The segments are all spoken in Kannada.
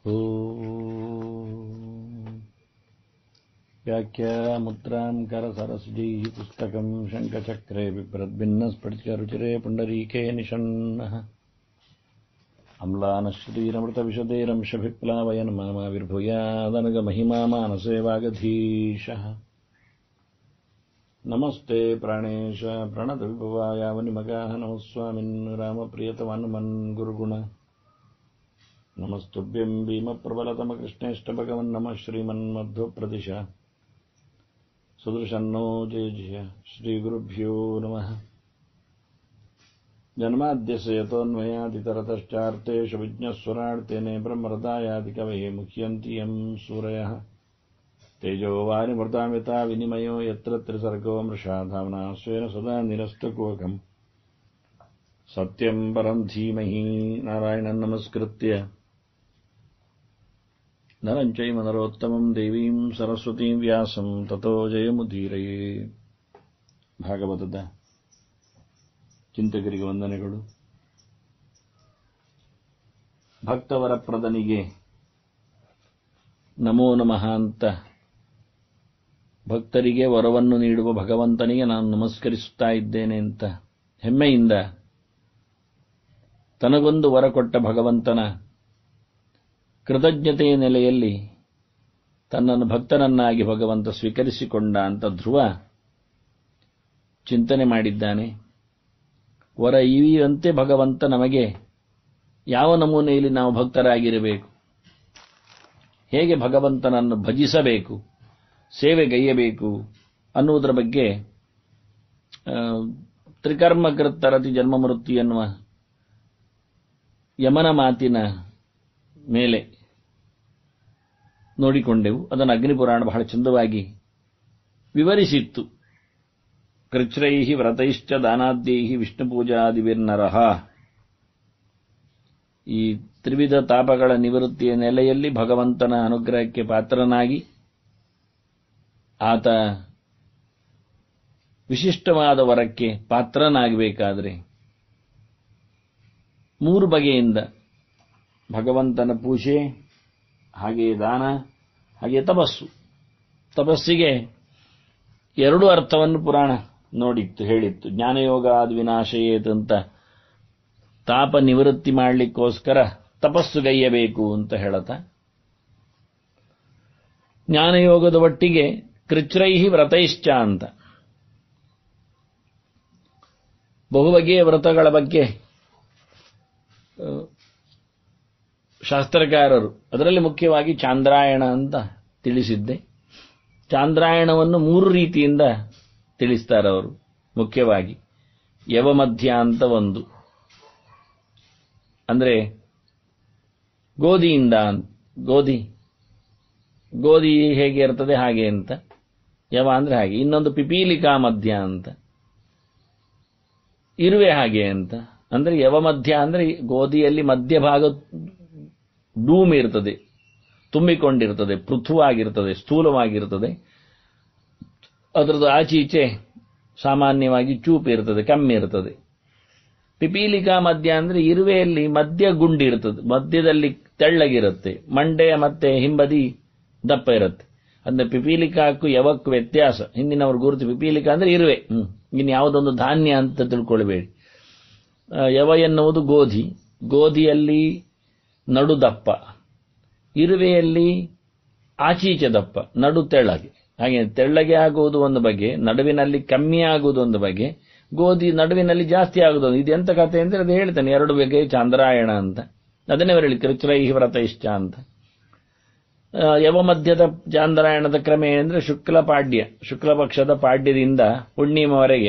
व्याख्यामुद्रां करसरसिजैः पुस्तकं शङ्खचक्रे बिभ्रद्भिन्नस्फटिकरुचिरे पुण्डरीके निषण्णः अम्लानश्रीरमृतविशदेरंशभिप्लावयन् मामाविर्भूयादनगमहिमा मानसे वागधीशः नमस्ते प्राणेश प्रणतविभवाय वनिमगाः नमः स्वामिन् रामप्रियतमनुमन् गुरुगुण नमस्तुभ्यं भीमप्रबलतमकृष्णेष्टभगवन्नमः श्रीमन्मध्वप्रदिश सुदृशन्नो जय जय श्रीगुरुभ्यो नमः जन्माद्यस्य यतोऽन्वयादितरतश्चार्तेषु विज्ञस्वरार्तेने ब्रह्मरदायादिकवये मुह्यन्ति यं सूरयः तेजो वारिमृतामिता विनिमयो यत्र त्रिसर्गो मृषा धाम्ना स्वेन सदा निरस्तकुवकम् सत्यं परं धीमहि नारायणं नमस्कृत्य नरं चैव नरोत्तमं देवीं सरस्वतीं व्यासं ततो ಜಯಮುದೀರಯೇ ಭಾಗವತದ ಚಿಂತಕರಿಗೆ ವಂದನೆಗಳು ಭಕ್ತವರಪ್ರದನಿಗೆ ನಮೋ ನಮಃ ಅಂತ ಭಕ್ತರಿಗೆ ವರವನ್ನು ನೀಡುವ ಭಗವಂತನಿಗೆ ನಾನು ನಮಸ್ಕರಿಸುತ್ತಾ ಇದ್ದೇನೆ ಅಂತ ಹೆಮ್ಮೆಯಿಂದ ತನಗೊಂದು ವರ ಕೊಟ್ಟ ಭಗವಂತನ ಕೃತಜ್ಞತೆಯ ನೆಲೆಯಲ್ಲಿ ತನ್ನನ್ನು ಭಕ್ತನನ್ನಾಗಿ ಭಗವಂತ ಸ್ವೀಕರಿಸಿಕೊಂಡ ಅಂತ ಧ್ರುವ ಚಿಂತನೆ ಮಾಡಿದ್ದಾನೆ ವರ ಇವಿಯಂತೆ ಭಗವಂತ ನಮಗೆ ಯಾವ ನಮೂನೆಯಲ್ಲಿ ನಾವು ಭಕ್ತರಾಗಿರಬೇಕು ಹೇಗೆ ಭಗವಂತನನ್ನು ಭಜಿಸಬೇಕು ಸೇವೆಗೈಯಬೇಕು ಅನ್ನುವುದರ ಬಗ್ಗೆ ತ್ರಿಕರ್ಮಕೃತ್ತರತಿ ಜನ್ಮ ಮೃತ್ಯು ಎನ್ನುವ ಯಮನ ಮಾತಿನ ಮೇಲೆ ನೋಡಿಕೊಂಡೆವು ಅದನ್ನು ಅಗ್ನಿಪುರಾಣ ಬಹಳ ಚಂದವಾಗಿ ವಿವರಿಸಿತ್ತು ಕೃಚ್ರೈ ವ್ರತೈಶ್ಚ ದಾನಾದ್ಯೈ ವಿಷ್ಣುಪೂಜಾದಿವಿರ್ನರಹ ಈ ತ್ರಿವಿಧ ತಾಪಗಳ ನಿವೃತ್ತಿಯ ನೆಲೆಯಲ್ಲಿ ಭಗವಂತನ ಅನುಗ್ರಹಕ್ಕೆ ಪಾತ್ರನಾಗಿ ಆತ ವಿಶಿಷ್ಟವಾದ ವರಕ್ಕೆ ಪಾತ್ರನಾಗಬೇಕಾದರೆ ಮೂರು ಬಗೆಯಿಂದ ಭಗವಂತನ ಪೂಜೆ ಹಾಗೆಯೇ ದಾನ ಹಾಗೆಯೇ ತಪಸ್ಸು ತಪಸ್ಸಿಗೆ ಎರಡು ಅರ್ಥವನ್ನು ಪುರಾಣ ನೋಡಿತ್ತು ಹೇಳಿತ್ತು ಜ್ಞಾನಯೋಗ ಆದ ವಿನಾಶಯೇತ್ ಅಂತ ತಾಪ ನಿವೃತ್ತಿ ಮಾಡಲಿಕ್ಕೋಸ್ಕರ ತಪಸ್ಸುಗೈಯಬೇಕು ಅಂತ ಹೇಳತ ಜ್ಞಾನಯೋಗದ ಒಟ್ಟಿಗೆ ಕೃಚ್ರೈಹಿ ವ್ರತೈಶ್ಚ ಅಂತ ಬಹುಬಗೆಯ ವ್ರತಗಳ ಬಗ್ಗೆ ಶಾಸ್ತ್ರಕಾರರು ಅದರಲ್ಲಿ ಮುಖ್ಯವಾಗಿ ಚಾಂದ್ರಾಯಣ ಅಂತ ತಿಳಿಸಿದ್ದೆ ಚಾಂದ್ರಾಯಣವನ್ನು ಮೂರು ರೀತಿಯಿಂದ ತಿಳಿಸ್ತಾರೆ ಅವರು ಮುಖ್ಯವಾಗಿ ಯವಮಧ್ಯ ಅಂತ ಒಂದು ಅಂದರೆ ಗೋಧಿಯಿಂದ ಗೋಧಿ ಗೋಧಿ ಹೇಗೆ ಇರ್ತದೆ ಹಾಗೆ ಅಂತ ಯವ ಅಂದ್ರೆ ಹಾಗೆ ಇನ್ನೊಂದು ಪಿಪೀಲಿಕಾ ಮಧ್ಯ ಅಂತ ಇರುವೆ ಹಾಗೆ ಅಂತ ಅಂದ್ರೆ ಯವ ಮಧ್ಯ ಅಂದ್ರೆ ಗೋಧಿಯಲ್ಲಿ ಮಧ್ಯಭಾಗ ಡೂಮ್ ಇರ್ತದೆ ತುಂಬಿಕೊಂಡಿರ್ತದೆ ಪೃಥುವಾಗಿರ್ತದೆ ಸ್ಥೂಲವಾಗಿರ್ತದೆ ಅದರದ್ದು ಆಚೀಚೆ ಸಾಮಾನ್ಯವಾಗಿ ಚೂಪು ಇರ್ತದೆ ಕಮ್ಮಿ ಇರ್ತದೆ ಪಿಪೀಲಿಕಾ ಮಧ್ಯ ಅಂದ್ರೆ ಇರುವೆಯಲ್ಲಿ ಮಧ್ಯ ಗುಂಡಿರ್ತದೆ ಮಧ್ಯದಲ್ಲಿ ತೆಳ್ಳಗಿರುತ್ತೆ ಮಂಡೆಯ ಮತ್ತೆ ಹಿಂಬದಿ ದಪ್ಪ ಇರುತ್ತೆ ಅಂದ್ರೆ ಪಿಪೀಲಿಕಾಕ್ಕೂ ಯವಕ್ಕೂ ವ್ಯತ್ಯಾಸ ಹಿಂದಿನವ್ರ ಗುರುತು ಪಿಪೀಲಿಕಾ ಅಂದ್ರೆ ಇರುವೆ ಹ್ಮ್ ಇನ್ನು ಯಾವುದೊಂದು ಧಾನ್ಯ ಅಂತ ತಿಳ್ಕೊಳ್ಬೇಡಿ ಯವ ಎನ್ನುವುದು ಗೋಧಿ ಗೋಧಿಯಲ್ಲಿ ನಡು ದಪ್ಪ ಇರುವೆಯಲ್ಲಿ ಆಚೀಚೆ ದಪ್ಪ ನಡು ತೆಳ್ಳಗೆ ಹಾಗೆ ತೆಳ್ಳಗೆ ಆಗುವುದು ಒಂದು ಬಗೆ ನಡುವಿನಲ್ಲಿ ಕಮ್ಮಿ ಆಗುವುದು ಒಂದು ಬಗೆ ಗೋಧಿ ನಡುವಿನಲ್ಲಿ ಜಾಸ್ತಿ ಆಗುವುದು ಇದು ಎಂತ ಕಥೆ ಅಂದ್ರೆ ಅದು ಹೇಳ್ತಾನೆ ಎರಡು ಬಗೆ ಚಾಂದ್ರಾಯಣ ಅಂತ ಅದನ್ನೇ ಹೇಳಿ ಕೃಚ್ರೈ ವ್ರತ ಇಷ್ಟ ಅಂತ ಯವ ಮಧ್ಯದ ಚಾಂದ್ರಾಯಣದ ಕ್ರಮ ಏನಂದ್ರೆ ಶುಕ್ಲ ಪಾಡ್ಯ ಶುಕ್ಲ ಪಕ್ಷದ ಪಾಡ್ಯದಿಂದ ಹುಣ್ಣಿಮೆವರೆಗೆ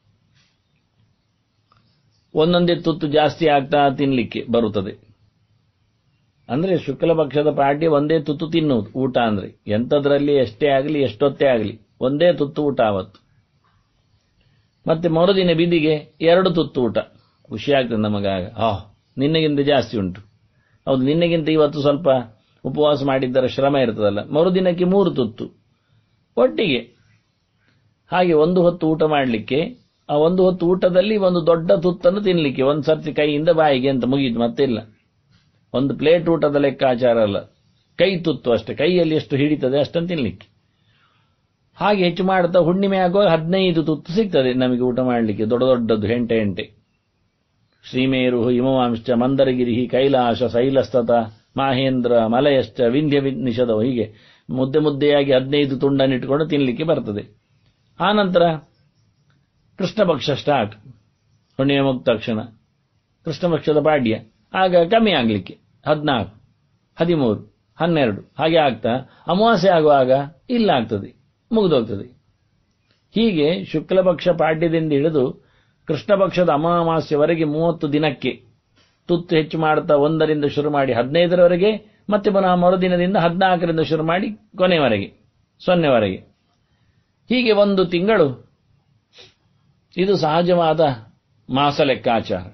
ಒಂದೊಂದೇ ತುತ್ತು ಜಾಸ್ತಿ ಆಗ್ತಾ ತಿನ್ಲಿಕ್ಕೆ ಬರುತ್ತದೆ ಅಂದ್ರೆ ಶುಕ್ಲ ಪಕ್ಷದ ಪಾಡ್ಯ ಒಂದೇ ತುತ್ತು ತಿನ್ನುವುದು ಊಟ ಅಂದ್ರೆ ಎಂಥದ್ರಲ್ಲಿ ಎಷ್ಟೇ ಆಗಲಿ ಎಷ್ಟೊತ್ತೇ ಆಗಲಿ ಒಂದೇ ತುತ್ತು ಊಟ ಅವತ್ತು ಮತ್ತೆ ಮರುದಿನ ಬಿದಿಗೆ ಎರಡು ತುತ್ತು ಊಟ ಖುಷಿ ಆಗ್ತದೆ ನಮಗಾಗ ಆ ನಿನ್ನೆಗಿಂತ ಜಾಸ್ತಿ ಉಂಟು ಹೌದು ನಿನ್ನೆಗಿಂತ ಇವತ್ತು ಸ್ವಲ್ಪ ಉಪವಾಸ ಮಾಡಿದ್ದರ ಶ್ರಮ ಇರ್ತದಲ್ಲ ಮರುದಿನಕ್ಕೆ ಮೂರು ತುತ್ತು ಒಟ್ಟಿಗೆ ಹಾಗೆ ಒಂದು ಹೊತ್ತು ಊಟ ಮಾಡಲಿಕ್ಕೆ ಆ ಒಂದು ಹೊತ್ತು ಊಟದಲ್ಲಿ ಒಂದು ದೊಡ್ಡ ತುತ್ತನ್ನು ತಿನ್ನಲಿಕ್ಕೆ ಒಂದು ಸರ್ತಿ ಕೈಯಿಂದ ಬಾಯಿಗೆ ಅಂತ ಮುಗೀತು ಮತ್ತಿಲ್ಲ ಒಂದು ಪ್ಲೇಟ್ ಊಟದ ಲೆಕ್ಕಾಚಾರ ಅಲ್ಲ ಕೈ ತುತ್ತು ಅಷ್ಟೇ ಕೈಯಲ್ಲಿ ಎಷ್ಟು ಹಿಡಿತದೆ ಅಷ್ಟನ್ನು ತಿನ್ಲಿಕ್ಕೆ ಹಾಗೆ ಹೆಚ್ಚು ಮಾಡ್ತಾ ಹುಣ್ಣಿಮೆ ಆಗುವಾಗ ಹದಿನೈದು ತುತ್ತು ಸಿಗ್ತದೆ ನಮಗೆ ಊಟ ಮಾಡಲಿಕ್ಕೆ ದೊಡ್ಡ ದೊಡ್ಡದು ಹೆಂಟೆ ಹೆಂಟೆ ಶ್ರೀಮೇರು ಹಿಮವಾಂಶ ಮಂದರಗಿರಿ ಕೈಲಾಸ ಶೈಲಸ್ತತ ಮಾಹೇಂದ್ರ ಮಲಯಶ್ಚ ವಿಂಧ್ಯ ನಿಷದವು ಹೀಗೆ ಮುದ್ದೆ ಮುದ್ದೆಯಾಗಿ ಹದಿನೈದು ತುಂಡನ್ನಿಟ್ಟುಕೊಂಡು ತಿನ್ನಲಿಕ್ಕೆ ಬರ್ತದೆ ಆನಂತರ ಕೃಷ್ಣ ಪಕ್ಷ ಸ್ಟಾರ್ಟ್ ಹುಣ್ಣಿಮೆ ಮುಗಿದ ತಕ್ಷಣ ಕೃಷ್ಣ ಪಕ್ಷದ ಪಾಡ್ಯ ಆಗ ಕಮ್ಮಿ ಆಗಲಿಕ್ಕೆ ಹದಿನಾಲ್ಕು ಹದಿಮೂರು ಹನ್ನೆರಡು ಹಾಗೆ ಆಗ್ತಾ ಅಮಾವಾಸ್ಯೆ ಆಗುವಾಗ ಇಲ್ಲ ಆಗ್ತದೆ ಮುಗಿದೋಗ್ತದೆ ಹೀಗೆ ಶುಕ್ಲ ಪಕ್ಷ ಪಾಡ್ಯದಿಂದ ಹಿಡಿದು ಕೃಷ್ಣ ಪಕ್ಷದ ಅಮಾವಾಸ್ಯವರೆಗೆ ಮೂವತ್ತು ದಿನಕ್ಕೆ ತುತ್ತು ಹೆಚ್ಚು ಮಾಡ್ತಾ ಒಂದರಿಂದ ಶುರು ಮಾಡಿ ಹದಿನೈದರವರೆಗೆ ಮತ್ತೆ ಪುನಃ ಮರುದಿನದಿಂದ ಹದಿನಾಲ್ಕರಿಂದ ಶುರು ಮಾಡಿ ಕೊನೆಯವರೆಗೆ ಸೊನ್ನೆವರೆಗೆ ಹೀಗೆ ಒಂದು ತಿಂಗಳು ಇದು ಸಹಜವಾದ ಮಾಸ ಲೆಕ್ಕಾಚಾರ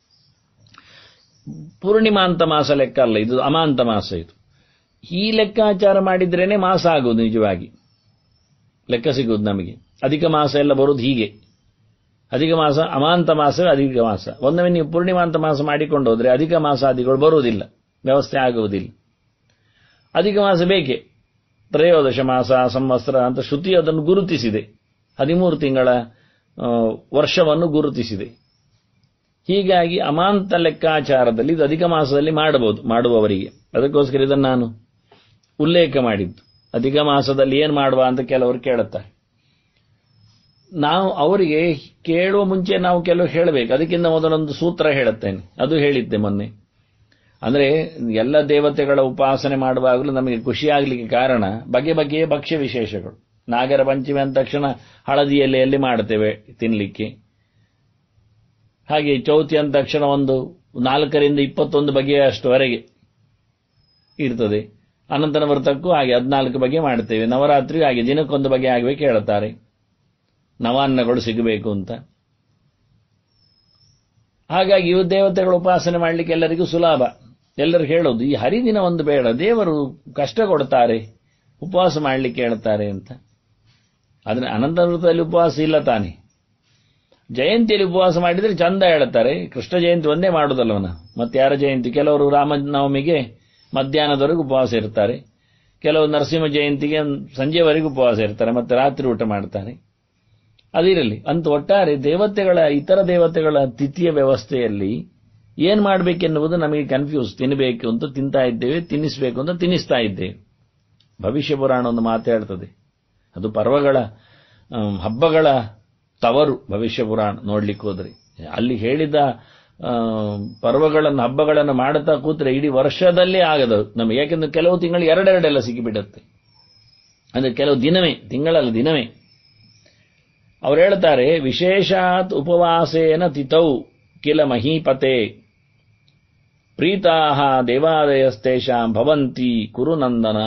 ಪೂರ್ಣಿಮಾಂತ ಮಾಸ ಲೆಕ್ಕ ಅಲ್ಲ ಇದು ಅಮಾಂತ ಮಾಸ ಇದು ಈ ಲೆಕ್ಕಾಚಾರ ಮಾಡಿದ್ರೇನೆ ಮಾಸ ಆಗುವುದು ನಿಜವಾಗಿ ಲೆಕ್ಕ ಸಿಗುವುದು ನಮಗೆ ಅಧಿಕ ಮಾಸ ಎಲ್ಲ ಬರುವುದು ಹೀಗೆ ಅಧಿಕ ಮಾಸ ಅಮಾಂತ ಮಾಸವೇ ಅಧಿಕ ಮಾಸ ಒಂದೊಮ್ಮೆ ನೀವು ಪೂರ್ಣಿಮಾಂತ ಮಾಸ ಮಾಡಿಕೊಂಡು ಹೋದ್ರೆ ಅಧಿಕ ಮಾಸಾದಿಗಳು ಬರುವುದಿಲ್ಲ ವ್ಯವಸ್ಥೆ ಆಗುವುದಿಲ್ಲ ಅಧಿಕ ಮಾಸ ಬೇಕೆ ತ್ರಯೋದಶ ಮಾಸ ಸಂವತ್ಸರ ಅಂತ ಶ್ರುತಿ ಅದನ್ನು ಗುರುತಿಸಿದೆ ಹದಿಮೂರು ತಿಂಗಳ ವರ್ಷವನ್ನು ಗುರುತಿಸಿದೆ ಹೀಗಾಗಿ ಅಮಾಂತ ಲೆಕ್ಕಾಚಾರದಲ್ಲಿ ಇದು ಅಧಿಕ ಮಾಸದಲ್ಲಿ ಮಾಡಬಹುದು ಮಾಡುವವರಿಗೆ ಅದಕ್ಕೋಸ್ಕರ ಇದನ್ನು ನಾನು ಉಲ್ಲೇಖ ಮಾಡಿದ್ದು ಅಧಿಕ ಮಾಸದಲ್ಲಿ ಏನು ಮಾಡುವ ಅಂತ ಕೆಲವರು ಕೇಳುತ್ತಾರೆ ನಾವು ಅವರಿಗೆ ಕೇಳುವ ಮುಂಚೆ ನಾವು ಕೆಲವು ಹೇಳಬೇಕು ಅದಕ್ಕಿಂತ ಮೊದಲೊಂದು ಸೂತ್ರ ಹೇಳುತ್ತೇನೆ ಅದು ಹೇಳಿದ್ದೆ ಮೊನ್ನೆ ಅಂದರೆ ಎಲ್ಲ ದೇವತೆಗಳ ಉಪಾಸನೆ ಮಾಡುವಾಗಲೂ ನಮಗೆ ಖುಷಿಯಾಗಲಿಕ್ಕೆ ಕಾರಣ ಬಗೆ ಬಗೆಯ ಭಕ್ಷ್ಯ ವಿಶೇಷಗಳು ನಾಗರ ಪಂಚಮಿ ಅಂದ ತಕ್ಷಣ ಹಳದಿ ಎಲೆಯಲ್ಲಿ ಮಾಡ್ತೇವೆ ತಿನ್ನಲಿಕ್ಕೆ ಹಾಗೆ ಚೌತಿ ಅಂದ ತಕ್ಷಣ ಒಂದು ನಾಲ್ಕರಿಂದ ಇಪ್ಪತ್ತೊಂದು ಬಗೆಯಷ್ಟುವರೆಗೆ ಇರ್ತದೆ ಅನಂತರ ವ್ರತಕ್ಕೂ ಹಾಗೆ ಹದಿನಾಲ್ಕು ಬಗೆ ಮಾಡ್ತೇವೆ ನವರಾತ್ರಿ ಹಾಗೆ ದಿನಕ್ಕೊಂದು ಬಗೆ ಆಗಬೇಕು ಹೇಳ್ತಾರೆ ನವಾನ್ನಗಳು ಸಿಗಬೇಕು ಅಂತ ಹಾಗಾಗಿ ಇವು ದೇವತೆಗಳ ಉಪಾಸನೆ ಮಾಡಲಿಕ್ಕೆ ಎಲ್ಲರಿಗೂ ಸುಲಭ ಎಲ್ಲರೂ ಹೇಳೋದು ಈ ಹರಿದಿನ ಒಂದು ಬೇಡ ದೇವರು ಕಷ್ಟ ಕೊಡ್ತಾರೆ ಉಪವಾಸ ಮಾಡಲಿಕ್ಕೆ ಹೇಳ್ತಾರೆ ಅಂತ ಆದರೆ ಅನಂತ ವೃತ್ತದಲ್ಲಿ ಉಪವಾಸ ಇಲ್ಲ ತಾನೆ ಜಯಂತಿಯಲ್ಲಿ ಉಪವಾಸ ಮಾಡಿದರೆ ಚಂದ ಹೇಳ್ತಾರೆ ಕೃಷ್ಣ ಜಯಂತಿ ಒಂದೇ ಮಾಡುವುದಲ್ಲವನ ಮತ್ತೆ ಯಾರ ಜಯಂತಿ ಕೆಲವರು ರಾಮನವಮಿಗೆ ಮಧ್ಯಾಹ್ನದವರೆಗೂ ಉಪವಾಸ ಇರ್ತಾರೆ ಕೆಲವು ನರಸಿಂಹ ಜಯಂತಿಗೆ ಸಂಜೆವರೆಗೂ ಉಪವಾಸ ಇರ್ತಾರೆ ಮತ್ತೆ ರಾತ್ರಿ ಊಟ ಮಾಡ್ತಾರೆ ಅದಿರಲಿ ಅಂತ ಒಟ್ಟಾರೆ ದೇವತೆಗಳ ಇತರ ದೇವತೆಗಳ ತಿಥಿಯ ವ್ಯವಸ್ಥೆಯಲ್ಲಿ ಏನ್ ಮಾಡಬೇಕೆನ್ನುವುದು ನಮಗೆ ಕನ್ಫ್ಯೂಸ್ ತಿನ್ನಬೇಕು ಅಂತ ತಿಂತಾ ಇದ್ದೇವೆ ತಿನ್ನಿಸಬೇಕು ಅಂತ ತಿನ್ನಿಸ್ತಾ ಇದ್ದೇವೆ ಭವಿಷ್ಯ ಪುರಾಣ ಒಂದು ಮಾತಾಡ್ತದೆ ಅದು ಪರ್ವಗಳ ಹಬ್ಬಗಳ ತವರು ಭವಿಷ್ಯ ಪುರಾಣ ನೋಡ್ಲಿಕ್ಕೆ ಹೋದ್ರೆ ಅಲ್ಲಿ ಹೇಳಿದ ಪರ್ವಗಳನ್ನು ಹಬ್ಬಗಳನ್ನು ಮಾಡುತ್ತಾ ಕೂತ್ರೆ ಇಡೀ ವರ್ಷದಲ್ಲೇ ಆಗದು ನಮಗೆ ಯಾಕೆಂದ್ರೆ ಕೆಲವು ತಿಂಗಳು ಎರಡೆರಡೆಲ್ಲ ಸಿಕ್ಕಿಬಿಡುತ್ತೆ ಅಂದ್ರೆ ಕೆಲವು ದಿನವೇ ತಿಂಗಳಲ್ಲ ದಿನವೇ ಅವ್ರು ಹೇಳ್ತಾರೆ ವಿಶೇಷಾತ್ ಉಪವಾಸೇನ ತಿಥೌ ಕಿಲ ಮಹೀಪತೆ ಪ್ರೀತಾಹ ದೇವಾಲಯಸ್ತೇಷಾಂ ಭವಂತಿ ಕುರುನಂದನ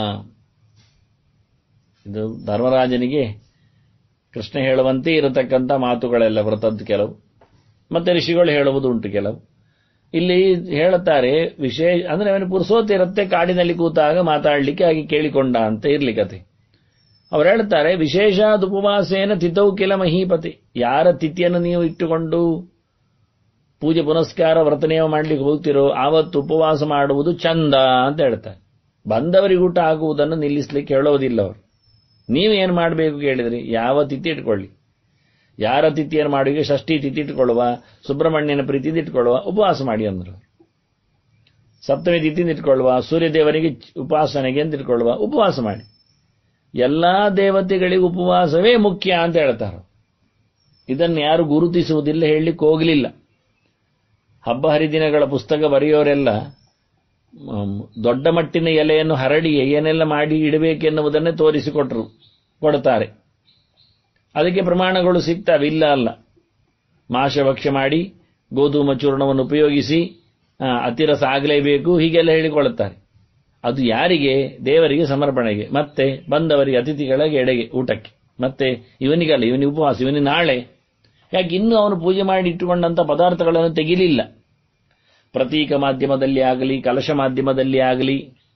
ಇದು ಧರ್ಮರಾಜನಿಗೆ ಕೃಷ್ಣ ಹೇಳುವಂತೆ ಇರತಕ್ಕಂಥ ಮಾತುಗಳೆಲ್ಲ ವ್ರತದ್ದು ಕೆಲವು ಮತ್ತೆ ಋಷಿಗಳು ಹೇಳುವುದು ಉಂಟು ಕೆಲವು ಇಲ್ಲಿ ಹೇಳುತ್ತಾರೆ ವಿಶೇಷ ಅಂದ್ರೆ ಅವನು ಪುರುಸೋತಿರುತ್ತೆ ಕಾಡಿನಲ್ಲಿ ಕೂತಾಗ ಮಾತಾಡಲಿಕ್ಕೆ ಹಾಗೆ ಕೇಳಿಕೊಂಡ ಅಂತ ಇರ್ಲಿ ಕತೆ ಅವ್ರು ಹೇಳ್ತಾರೆ ವಿಶೇಷ ಉಪವಾಸೇನ ತಿಥೌ ಕೆಲ ಮಹೀಪತಿ ಯಾರ ತಿಥಿಯನ್ನು ನೀವು ಇಟ್ಟುಕೊಂಡು ಪೂಜೆ ಪುನಸ್ಕಾರ ವ್ರತನೇವ ಮಾಡ್ಲಿಕ್ಕೆ ಹೋಗ್ತಿರೋ ಆವತ್ತು ಉಪವಾಸ ಮಾಡುವುದು ಚಂದ ಅಂತ ಹೇಳ್ತಾರೆ ಬಂದವರಿಗೆ ಊಟ ಆಗುವುದನ್ನು ನಿಲ್ಲಿಸ್ಲಿಕ್ಕೆ ಹೇಳೋದಿಲ್ಲ ಅವರು ನೀವೇನು ಮಾಡಬೇಕು ಕೇಳಿದ್ರಿ ಯಾವ ತಿಥಿ ಇಟ್ಕೊಳ್ಳಿ ಯಾರ ತಿಥಿಯನ್ನು ಮಾಡುವಿಗೆ ಷಷ್ಠಿ ತಿಥಿ ಇಟ್ಕೊಳ್ಳುವ ಸುಬ್ರಹ್ಮಣ್ಯನ ಪ್ರೀತಿ ಇಟ್ಕೊಳ್ಳುವ ಉಪವಾಸ ಮಾಡಿ ಅಂದರು ಸಪ್ತಮಿ ತಿಥಿ ಇಟ್ಕೊಳ್ಳುವ ಸೂರ್ಯದೇವನಿಗೆ ಉಪಾಸನೆಗೆ ಅಂತ ಇಟ್ಕೊಳ್ಳುವ ಉಪವಾಸ ಮಾಡಿ ಎಲ್ಲಾ ದೇವತೆಗಳಿಗೆ ಉಪವಾಸವೇ ಮುಖ್ಯ ಅಂತ ಹೇಳ್ತಾರೆ ಇದನ್ನು ಯಾರು ಗುರುತಿಸುವುದಿಲ್ಲ ಹೇಳಲಿಕ್ಕೆ ಹೋಗಲಿಲ್ಲ ಹಬ್ಬ ಹರಿದಿನಗಳ ಪುಸ್ತಕ ಬರೆಯೋರೆಲ್ಲ ದೊಡ್ಡ ಮಟ್ಟಿನ ಎಲೆಯನ್ನು ಹರಡಿ ಏನೆಲ್ಲ ಮಾಡಿ ಇಡಬೇಕೆನ್ನುವುದನ್ನೇ ತೋರಿಸಿಕೊಟ್ರು ಕೊಡ್ತಾರೆ ಅದಕ್ಕೆ ಪ್ರಮಾಣಗಳು ಸಿಗ್ತವೆ ಇಲ್ಲ ಅಲ್ಲ ಮಾಶಭಕ್ಷ್ಯ ಮಾಡಿ ಗೋಧೂಮ ಚೂರ್ಣವನ್ನು ಉಪಯೋಗಿಸಿ ಅತಿರಸ ಆಗಲೇಬೇಕು ಹೀಗೆಲ್ಲ ಹೇಳಿಕೊಳ್ಳುತ್ತಾರೆ ಅದು ಯಾರಿಗೆ ದೇವರಿಗೆ ಸಮರ್ಪಣೆಗೆ ಮತ್ತೆ ಬಂದವರಿಗೆ ಅತಿಥಿಗಳಿಗೆ ಎಡೆಗೆ ಊಟಕ್ಕೆ ಮತ್ತೆ ಇವನಿಗಲ್ಲ ಇವನಿಗೆ ಉಪವಾಸ ಇವನಿಗೆ ನಾಳೆ ಯಾಕೆ ಇನ್ನೂ ಅವನು ಪೂಜೆ ಮಾಡಿ ಇಟ್ಟುಕೊಂಡಂಥ ಪದಾರ್ಥಗಳನ್ನು ತೆಗಿಲಿಲ್ಲ ಪ್ರತೀಕ ಮಾಧ್ಯಮದಲ್ಲಿ ಆಗಲಿ ಕಲಶ ಮಾಧ್ಯಮದಲ್ಲಿ ಆಗಲಿ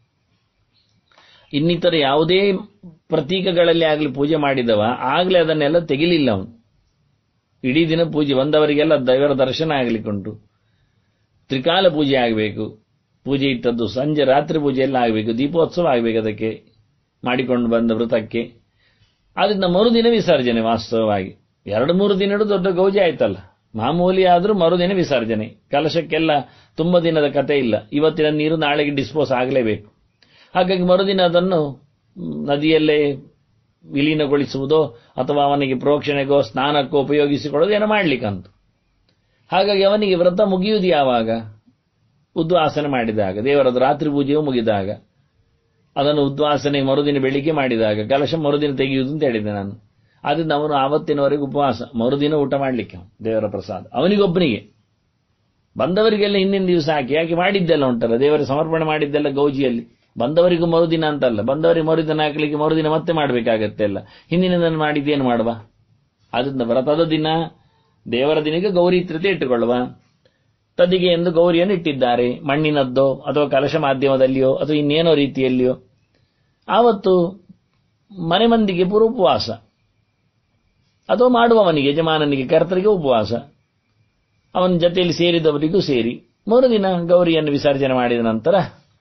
ಇನ್ನಿತರ ಯಾವುದೇ ಪ್ರತೀಕಗಳಲ್ಲಿ ಆಗಲಿ ಪೂಜೆ ಮಾಡಿದವ ಆಗಲೇ ಅದನ್ನೆಲ್ಲ ತೆಗಿಲಿಲ್ಲ ಅವನು ಇಡೀ ದಿನ ಪೂಜೆ ಬಂದವರಿಗೆಲ್ಲ ದೇವರ ದರ್ಶನ ಆಗಲಿಕ್ಕುಂಟು ತ್ರಿಕಾಲ ಪೂಜೆ ಆಗಬೇಕು ಪೂಜೆ ಇಟ್ಟದ್ದು ಸಂಜೆ ರಾತ್ರಿ ಪೂಜೆಯಲ್ಲಿ ಆಗಬೇಕು ದೀಪೋತ್ಸವ ಆಗಬೇಕು ಅದಕ್ಕೆ ಮಾಡಿಕೊಂಡು ಬಂದ ವೃತಕ್ಕೆ ಆದ್ರಿಂದ ಮರುದಿನ ವಿಸರ್ಜನೆ ವಾಸ್ತವವಾಗಿ ಎರಡು ಮೂರು ದಿನ ದೊಡ್ಡ ಗೌಜಿ ಆಯ್ತಲ್ಲ ಮಾಮೂಲಿ ಆದ್ರೂ ಮರುದಿನ ವಿಸರ್ಜನೆ ಕಲಶಕ್ಕೆಲ್ಲ ತುಂಬ ದಿನದ ಕತೆ ಇಲ್ಲ ಇವತ್ತಿನ ನೀರು ನಾಳೆಗೆ ಡಿಸ್ಪೋಸ್ ಆಗಲೇಬೇಕು ಹಾಗಾಗಿ ಮರುದಿನ ಅದನ್ನು ಮ್, ನದಿಯಲ್ಲೇ ವಿಲೀನಗೊಳಿಸುವುದೋ ಅಥವಾ ಅವನಿಗೆ ಪ್ರೋಕ್ಷಣೆಗೋ ಸ್ನಾನಕ್ಕೋ ಉಪಯೋಗಿಸಿಕೊಳ್ಳೋದು ಏನೋ ಮಾಡ್ಲಿಕ್ಕಂತ ಹಾಗಾಗಿ ಅವನಿಗೆ ವ್ರತ ಮುಗಿಯುವುದು ಯಾವಾಗ ಉದ್ವಾಸನೆ ಮಾಡಿದಾಗ ದೇವರದ್ದು ರಾತ್ರಿ ಪೂಜೆಯು ಮುಗಿದಾಗ ಅದನ್ನು ಉದ್ವಾಸನೆ ಮರುದಿನ ಬೆಳಿಗ್ಗೆ ಮಾಡಿದಾಗ ಕಲಶ ಮರುದಿನ ತೆಗೆಯುವುದು ಅಂತ ಹೇಳಿದೆ ನಾನು ಆದ್ರಿಂದ ಅವನು ಆವತ್ತಿನವರೆಗೆ ಉಪವಾಸ ಮರುದಿನ ಊಟ ಮಾಡಲಿಕ್ಕೆ ಅವನು, ದೇವರ ಪ್ರಸಾದ ಅವನಿಗೊಬ್ಬನಿಗೆ ಬಂದವರಿಗೆಲ್ಲ ಹಿಂದಿನ ದಿವಸ ಹಾಕಿ ಯಾಕೆ ಮಾಡಿದ್ದೆಲ್ಲ ಉಂಟಲ್ಲ ದೇವರ ಸಮರ್ಪಣೆ ಮಾಡಿದ್ದೆಲ್ಲ ಗೌಜಿಯಲ್ಲಿ ಬಂದವರಿಗೂ ಮರುದಿನ ಅಂತಲ್ಲ ಬಂದವರಿಗೆ ಮರುದಿನ ಹಾಕಲಿಕ್ಕೆ ಮರುದಿನ ಮತ್ತೆ ಮಾಡಬೇಕಾಗತ್ತೆ ಎಲ್ಲ ಹಿಂದಿನದನ್ನು ಮಾಡಿದ್ದೇನು ಮಾಡುವ ಆದ್ರಿಂದ ವ್ರತದ ದಿನ ದೇವರ ದಿನಕ್ಕೆ ಗೌರಿ ತೃತೀಯ ಇಟ್ಟುಕೊಳ್ಳುವ ತದಿಗೆ ಎಂದು ಗೌರಿಯನ್ನು ಇಟ್ಟಿದ್ದಾರೆ ಮಣ್ಣಿನದ್ದೋ ಅಥವಾ ಕಲಶ ಮಾಧ್ಯಮದಲ್ಲಿಯೋ ಅಥವಾ ಇನ್ನೇನೋ ರೀತಿಯಲ್ಲಿಯೋ ಆವತ್ತು ಮನೆ ಮಂದಿಗೆ ಪೂರ್ವ ಉಪವಾಸ ಅಥವಾ ಮಾಡುವವನಿಗೆ ಯಜಮಾನನಿಗೆ ಕರ್ತರಿಗೆ ಉಪವಾಸ ಅವನ ಜೊತೆಯಲ್ಲಿ ಸೇರಿದವರಿಗೂ ಸೇರಿ ಮರುದಿನ ಗೌರಿಯನ್ನು ವಿಸರ್ಜನೆ ಮಾಡಿದ ನಂತರ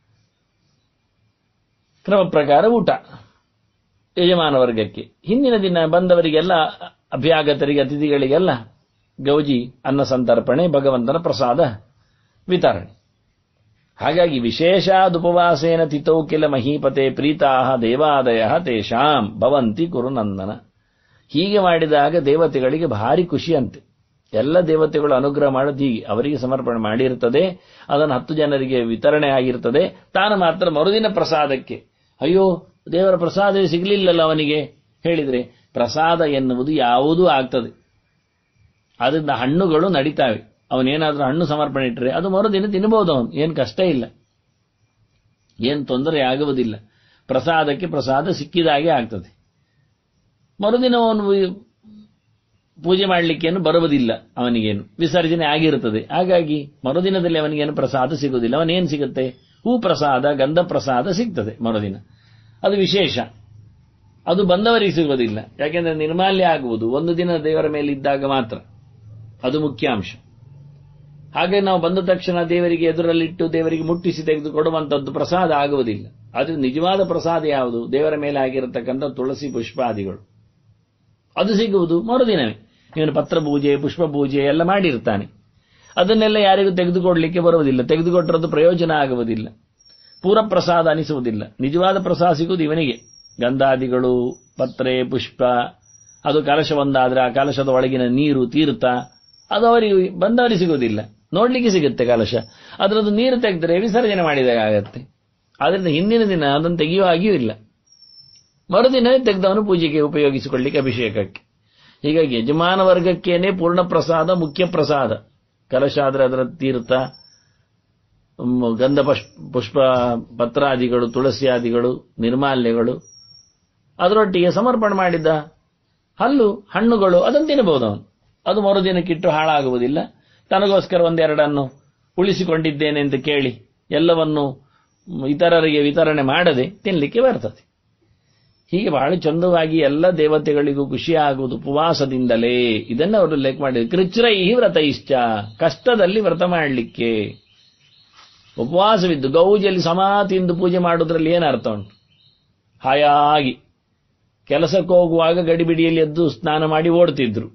ಕ್ರಮ ಪ್ರಕಾರ ಊಟ ಯಜಮಾನ ವರ್ಗಕ್ಕೆ ಹಿಂದಿನ ದಿನ ಬಂದವರಿಗೆಲ್ಲ ಅಭ್ಯಾಗತರಿಗೆ ಅತಿಥಿಗಳಿಗೆಲ್ಲ ಗೌಜಿ ಅನ್ನ ಸಂತರ್ಪಣೆ ಭಗವಂತನ ಪ್ರಸಾದ ವಿತರಣೆ ಹಾಗಾಗಿ ವಿಶೇಷಾದುಪವಾಸೇನ ತಿಥೌ ಕಿಲ ಮಹೀಪತೆ ಪ್ರೀತಾಹ ದೇವಾದಯ ತೇಷಾಂ ಭವಂತಿ ಕುರುನಂದನ ಹೀಗೆ ಮಾಡಿದಾಗ ದೇವತೆಗಳಿಗೆ ಭಾರಿ ಖುಷಿಯಂತೆ ಎಲ್ಲ ದೇವತೆಗಳು ಅನುಗ್ರಹ ಮಾಡೋದು ಹೀಗೆ ಅವರಿಗೆ ಸಮರ್ಪಣೆ ಮಾಡಿರ್ತದೆ ಅದನ್ನು ಹತ್ತು ಜನರಿಗೆ ವಿತರಣೆ ಆಗಿರ್ತದೆ ತಾನು ಮಾತ್ರ ಮರುದಿನ ಪ್ರಸಾದಕ್ಕೆ ಅಯ್ಯೋ ದೇವರ ಪ್ರಸಾದ ಸಿಗಲಿಲ್ಲಲ್ಲ ಅವನಿಗೆ ಹೇಳಿದ್ರೆ ಪ್ರಸಾದ ಎನ್ನುವುದು ಯಾವುದೂ ಆಗ್ತದೆ ಅದರಿಂದ ಹಣ್ಣುಗಳು ನಡೀತಾವೆ ಅವನೇನಾದ್ರೂ ಹಣ್ಣು ಸಮರ್ಪಣೆ ಇಟ್ಟರೆ ಅದು ಮರುದಿನ ತಿನ್ನಬಹುದು ಅವನು ಏನು ಕಷ್ಟ ಇಲ್ಲ ಏನು ತೊಂದರೆ ಆಗುವುದಿಲ್ಲ ಪ್ರಸಾದಕ್ಕೆ ಪ್ರಸಾದ ಸಿಕ್ಕಿದಾಗೆ ಆಗ್ತದೆ ಮರುದಿನ ಅವನು ಪೂಜೆ ಮಾಡಲಿಕ್ಕೇನು ಬರುವುದಿಲ್ಲ ಅವನಿಗೇನು ವಿಸರ್ಜನೆ ಆಗಿರುತ್ತದೆ ಹಾಗಾಗಿ ಮರುದಿನದಲ್ಲಿ ಅವನಿಗೇನು ಪ್ರಸಾದ ಸಿಗುವುದಿಲ್ಲ ಅವನೇನು ಸಿಗುತ್ತೆ ಹೂ ಪ್ರಸಾದ ಗಂಧ ಪ್ರಸಾದ ಸಿಗ್ತದೆ ಮರುದಿನ ಅದು ವಿಶೇಷ ಅದು ಬಂದವರಿಗೆ ಸಿಗೋದಿಲ್ಲ ಯಾಕೆಂದ್ರೆ ನಿರ್ಮಾಲ್ಯ ಆಗುವುದು ಒಂದು ದಿನ ದೇವರ ಮೇಲೆ ಇದ್ದಾಗ ಮಾತ್ರ ಅದು ಮುಖ್ಯ ಅಂಶ ಹಾಗೆ ನಾವು ಬಂದ ತಕ್ಷಣ ದೇವರಿಗೆ ಎದುರಲ್ಲಿಟ್ಟು ದೇವರಿಗೆ ಮುಟ್ಟಿಸಿ ತೆಗೆದು ಕೊಡುವಂಥದ್ದು ಪ್ರಸಾದ ಆಗುವುದಿಲ್ಲ ಆದರೆ ನಿಜವಾದ ಪ್ರಸಾದ ಯಾವುದು ದೇವರ ಮೇಲೆ ಆಗಿರತಕ್ಕಂಥ ತುಳಸಿ ಪುಷ್ಪಾದಿಗಳು ಅದು ಸಿಗುವುದು ಮರುದಿನವೇ ಇವನು ಪತ್ರ ಪೂಜೆ ಪುಷ್ಪ ಪೂಜೆ ಎಲ್ಲ ಮಾಡಿರ್ತಾನೆ ಅದನ್ನೆಲ್ಲ ಯಾರಿಗೂ ತೆಗೆದುಕೊಡ್ಲಿಕ್ಕೆ ಬರುವುದಿಲ್ಲ ತೆಗೆದುಕೊಟ್ಟರದ್ದು ಪ್ರಯೋಜನ ಆಗುವುದಿಲ್ಲ ಪೂರ ಪ್ರಸಾದ ಅನಿಸುವುದಿಲ್ಲ ನಿಜವಾದ ಪ್ರಸಾದ ಸಿಗುವುದು ಇವನಿಗೆ ಗಂಧಾದಿಗಳು ಪತ್ರೆ ಪುಷ್ಪ ಅದು ಕಲಶ ಒಂದಾದ್ರೆ ಆ ಕಲಶದ ಒಳಗಿನ ನೀರು ತೀರ್ಥ ಅದು ಅವರಿಗೆ ಬಂದವರಿಗೆ ಸಿಗುವುದಿಲ್ಲ ನೋಡ್ಲಿಕ್ಕೆ ಸಿಗುತ್ತೆ ಕಲಶ ಅದರದ್ದು ನೀರು ತೆಗೆದ್ರೆ ವಿಸರ್ಜನೆ ಮಾಡಿದಾಗ ಆಗತ್ತೆ ಆದ್ರಿಂದ ಹಿಂದಿನ ದಿನ ಅದನ್ನು ತೆಗೆಯುವ ಹಾಗೆಯೂ ಇಲ್ಲ ಮರುದಿನವೇ ತೆಗೆದವನು ಪೂಜೆಗೆ ಉಪಯೋಗಿಸಿಕೊಳ್ಳಿಕ್ಕೆ ಅಭಿಷೇಕಕ್ಕೆ ಹೀಗಾಗಿ ಯಜಮಾನ ವರ್ಗಕ್ಕೇನೆ ಪೂರ್ಣ ಪ್ರಸಾದ ಮುಖ್ಯ ಪ್ರಸಾದ ಕಲಶ ಆದ್ರೆ ಅದರ ತೀರ್ಥ ಮ್, ಗಂಧ ಪುಷ್- ಪುಷ್ಪ ಪತ್ರಾದಿಗಳು ತುಳಸಿಯಾದಿಗಳು ನಿರ್ಮಾಲ್ಯಗಳು ಅದರೊಟ್ಟಿಗೆ ಸಮರ್ಪಣೆ ಮಾಡಿದ್ದ ಹಲ್ಲು ಹಣ್ಣುಗಳು ಅದನ್ನು ತಿನ್ನಬಹುದು ಅವನು ಅದು ಮರುದಿನಕ್ಕಿಟ್ಟು ಹಾಳಾಗುವುದಿಲ್ಲ ತನಗೋಸ್ಕರ ಒಂದೆರಡನ್ನು ಉಳಿಸಿಕೊಂಡಿದ್ದೇನೆ ಅಂತ ಕೇಳಿ ಎಲ್ಲವನ್ನು ಮ್, ಇತರರಿಗೆ ವಿತರಣೆ ಮಾಡದೆ ತಿನ್ನಲಿಕ್ಕೆ ಬರ್ತದೆ ಹೀಗೆ ಬಹಳ ಚಂದವಾಗಿ ಎಲ್ಲ ದೇವತೆಗಳಿಗೂ ಖುಷಿಯಾಗುವುದು ಉಪವಾಸದಿಂದಲೇ ಇದನ್ನು ಅವರು ಉಲ್ಲೇಖ ಮಾಡಿದ್ರು ಕೃಚ್ರೈ ವ್ರತ ಇಷ್ಟ ಕಷ್ಟದಲ್ಲಿ ವ್ರತ ಮಾಡಲಿಕ್ಕೆ ಉಪವಾಸವಿದ್ದು ಗೌಜಿಯಲ್ಲಿ ಸಮಾ ತಿಂದು ಪೂಜೆ ಮಾಡೋದ್ರಲ್ಲಿ ಏನು ಅರ್ಥ ಉಂಟು ಹಾಯಾಗಿ ಕೆಲಸಕ್ಕೆ ಹೋಗುವಾಗ ಗಡಿಬಿಡಿಯಲ್ಲಿ ಎದ್ದು ಸ್ನಾನ ಮಾಡಿ ಓಡ್ತಿದ್ರು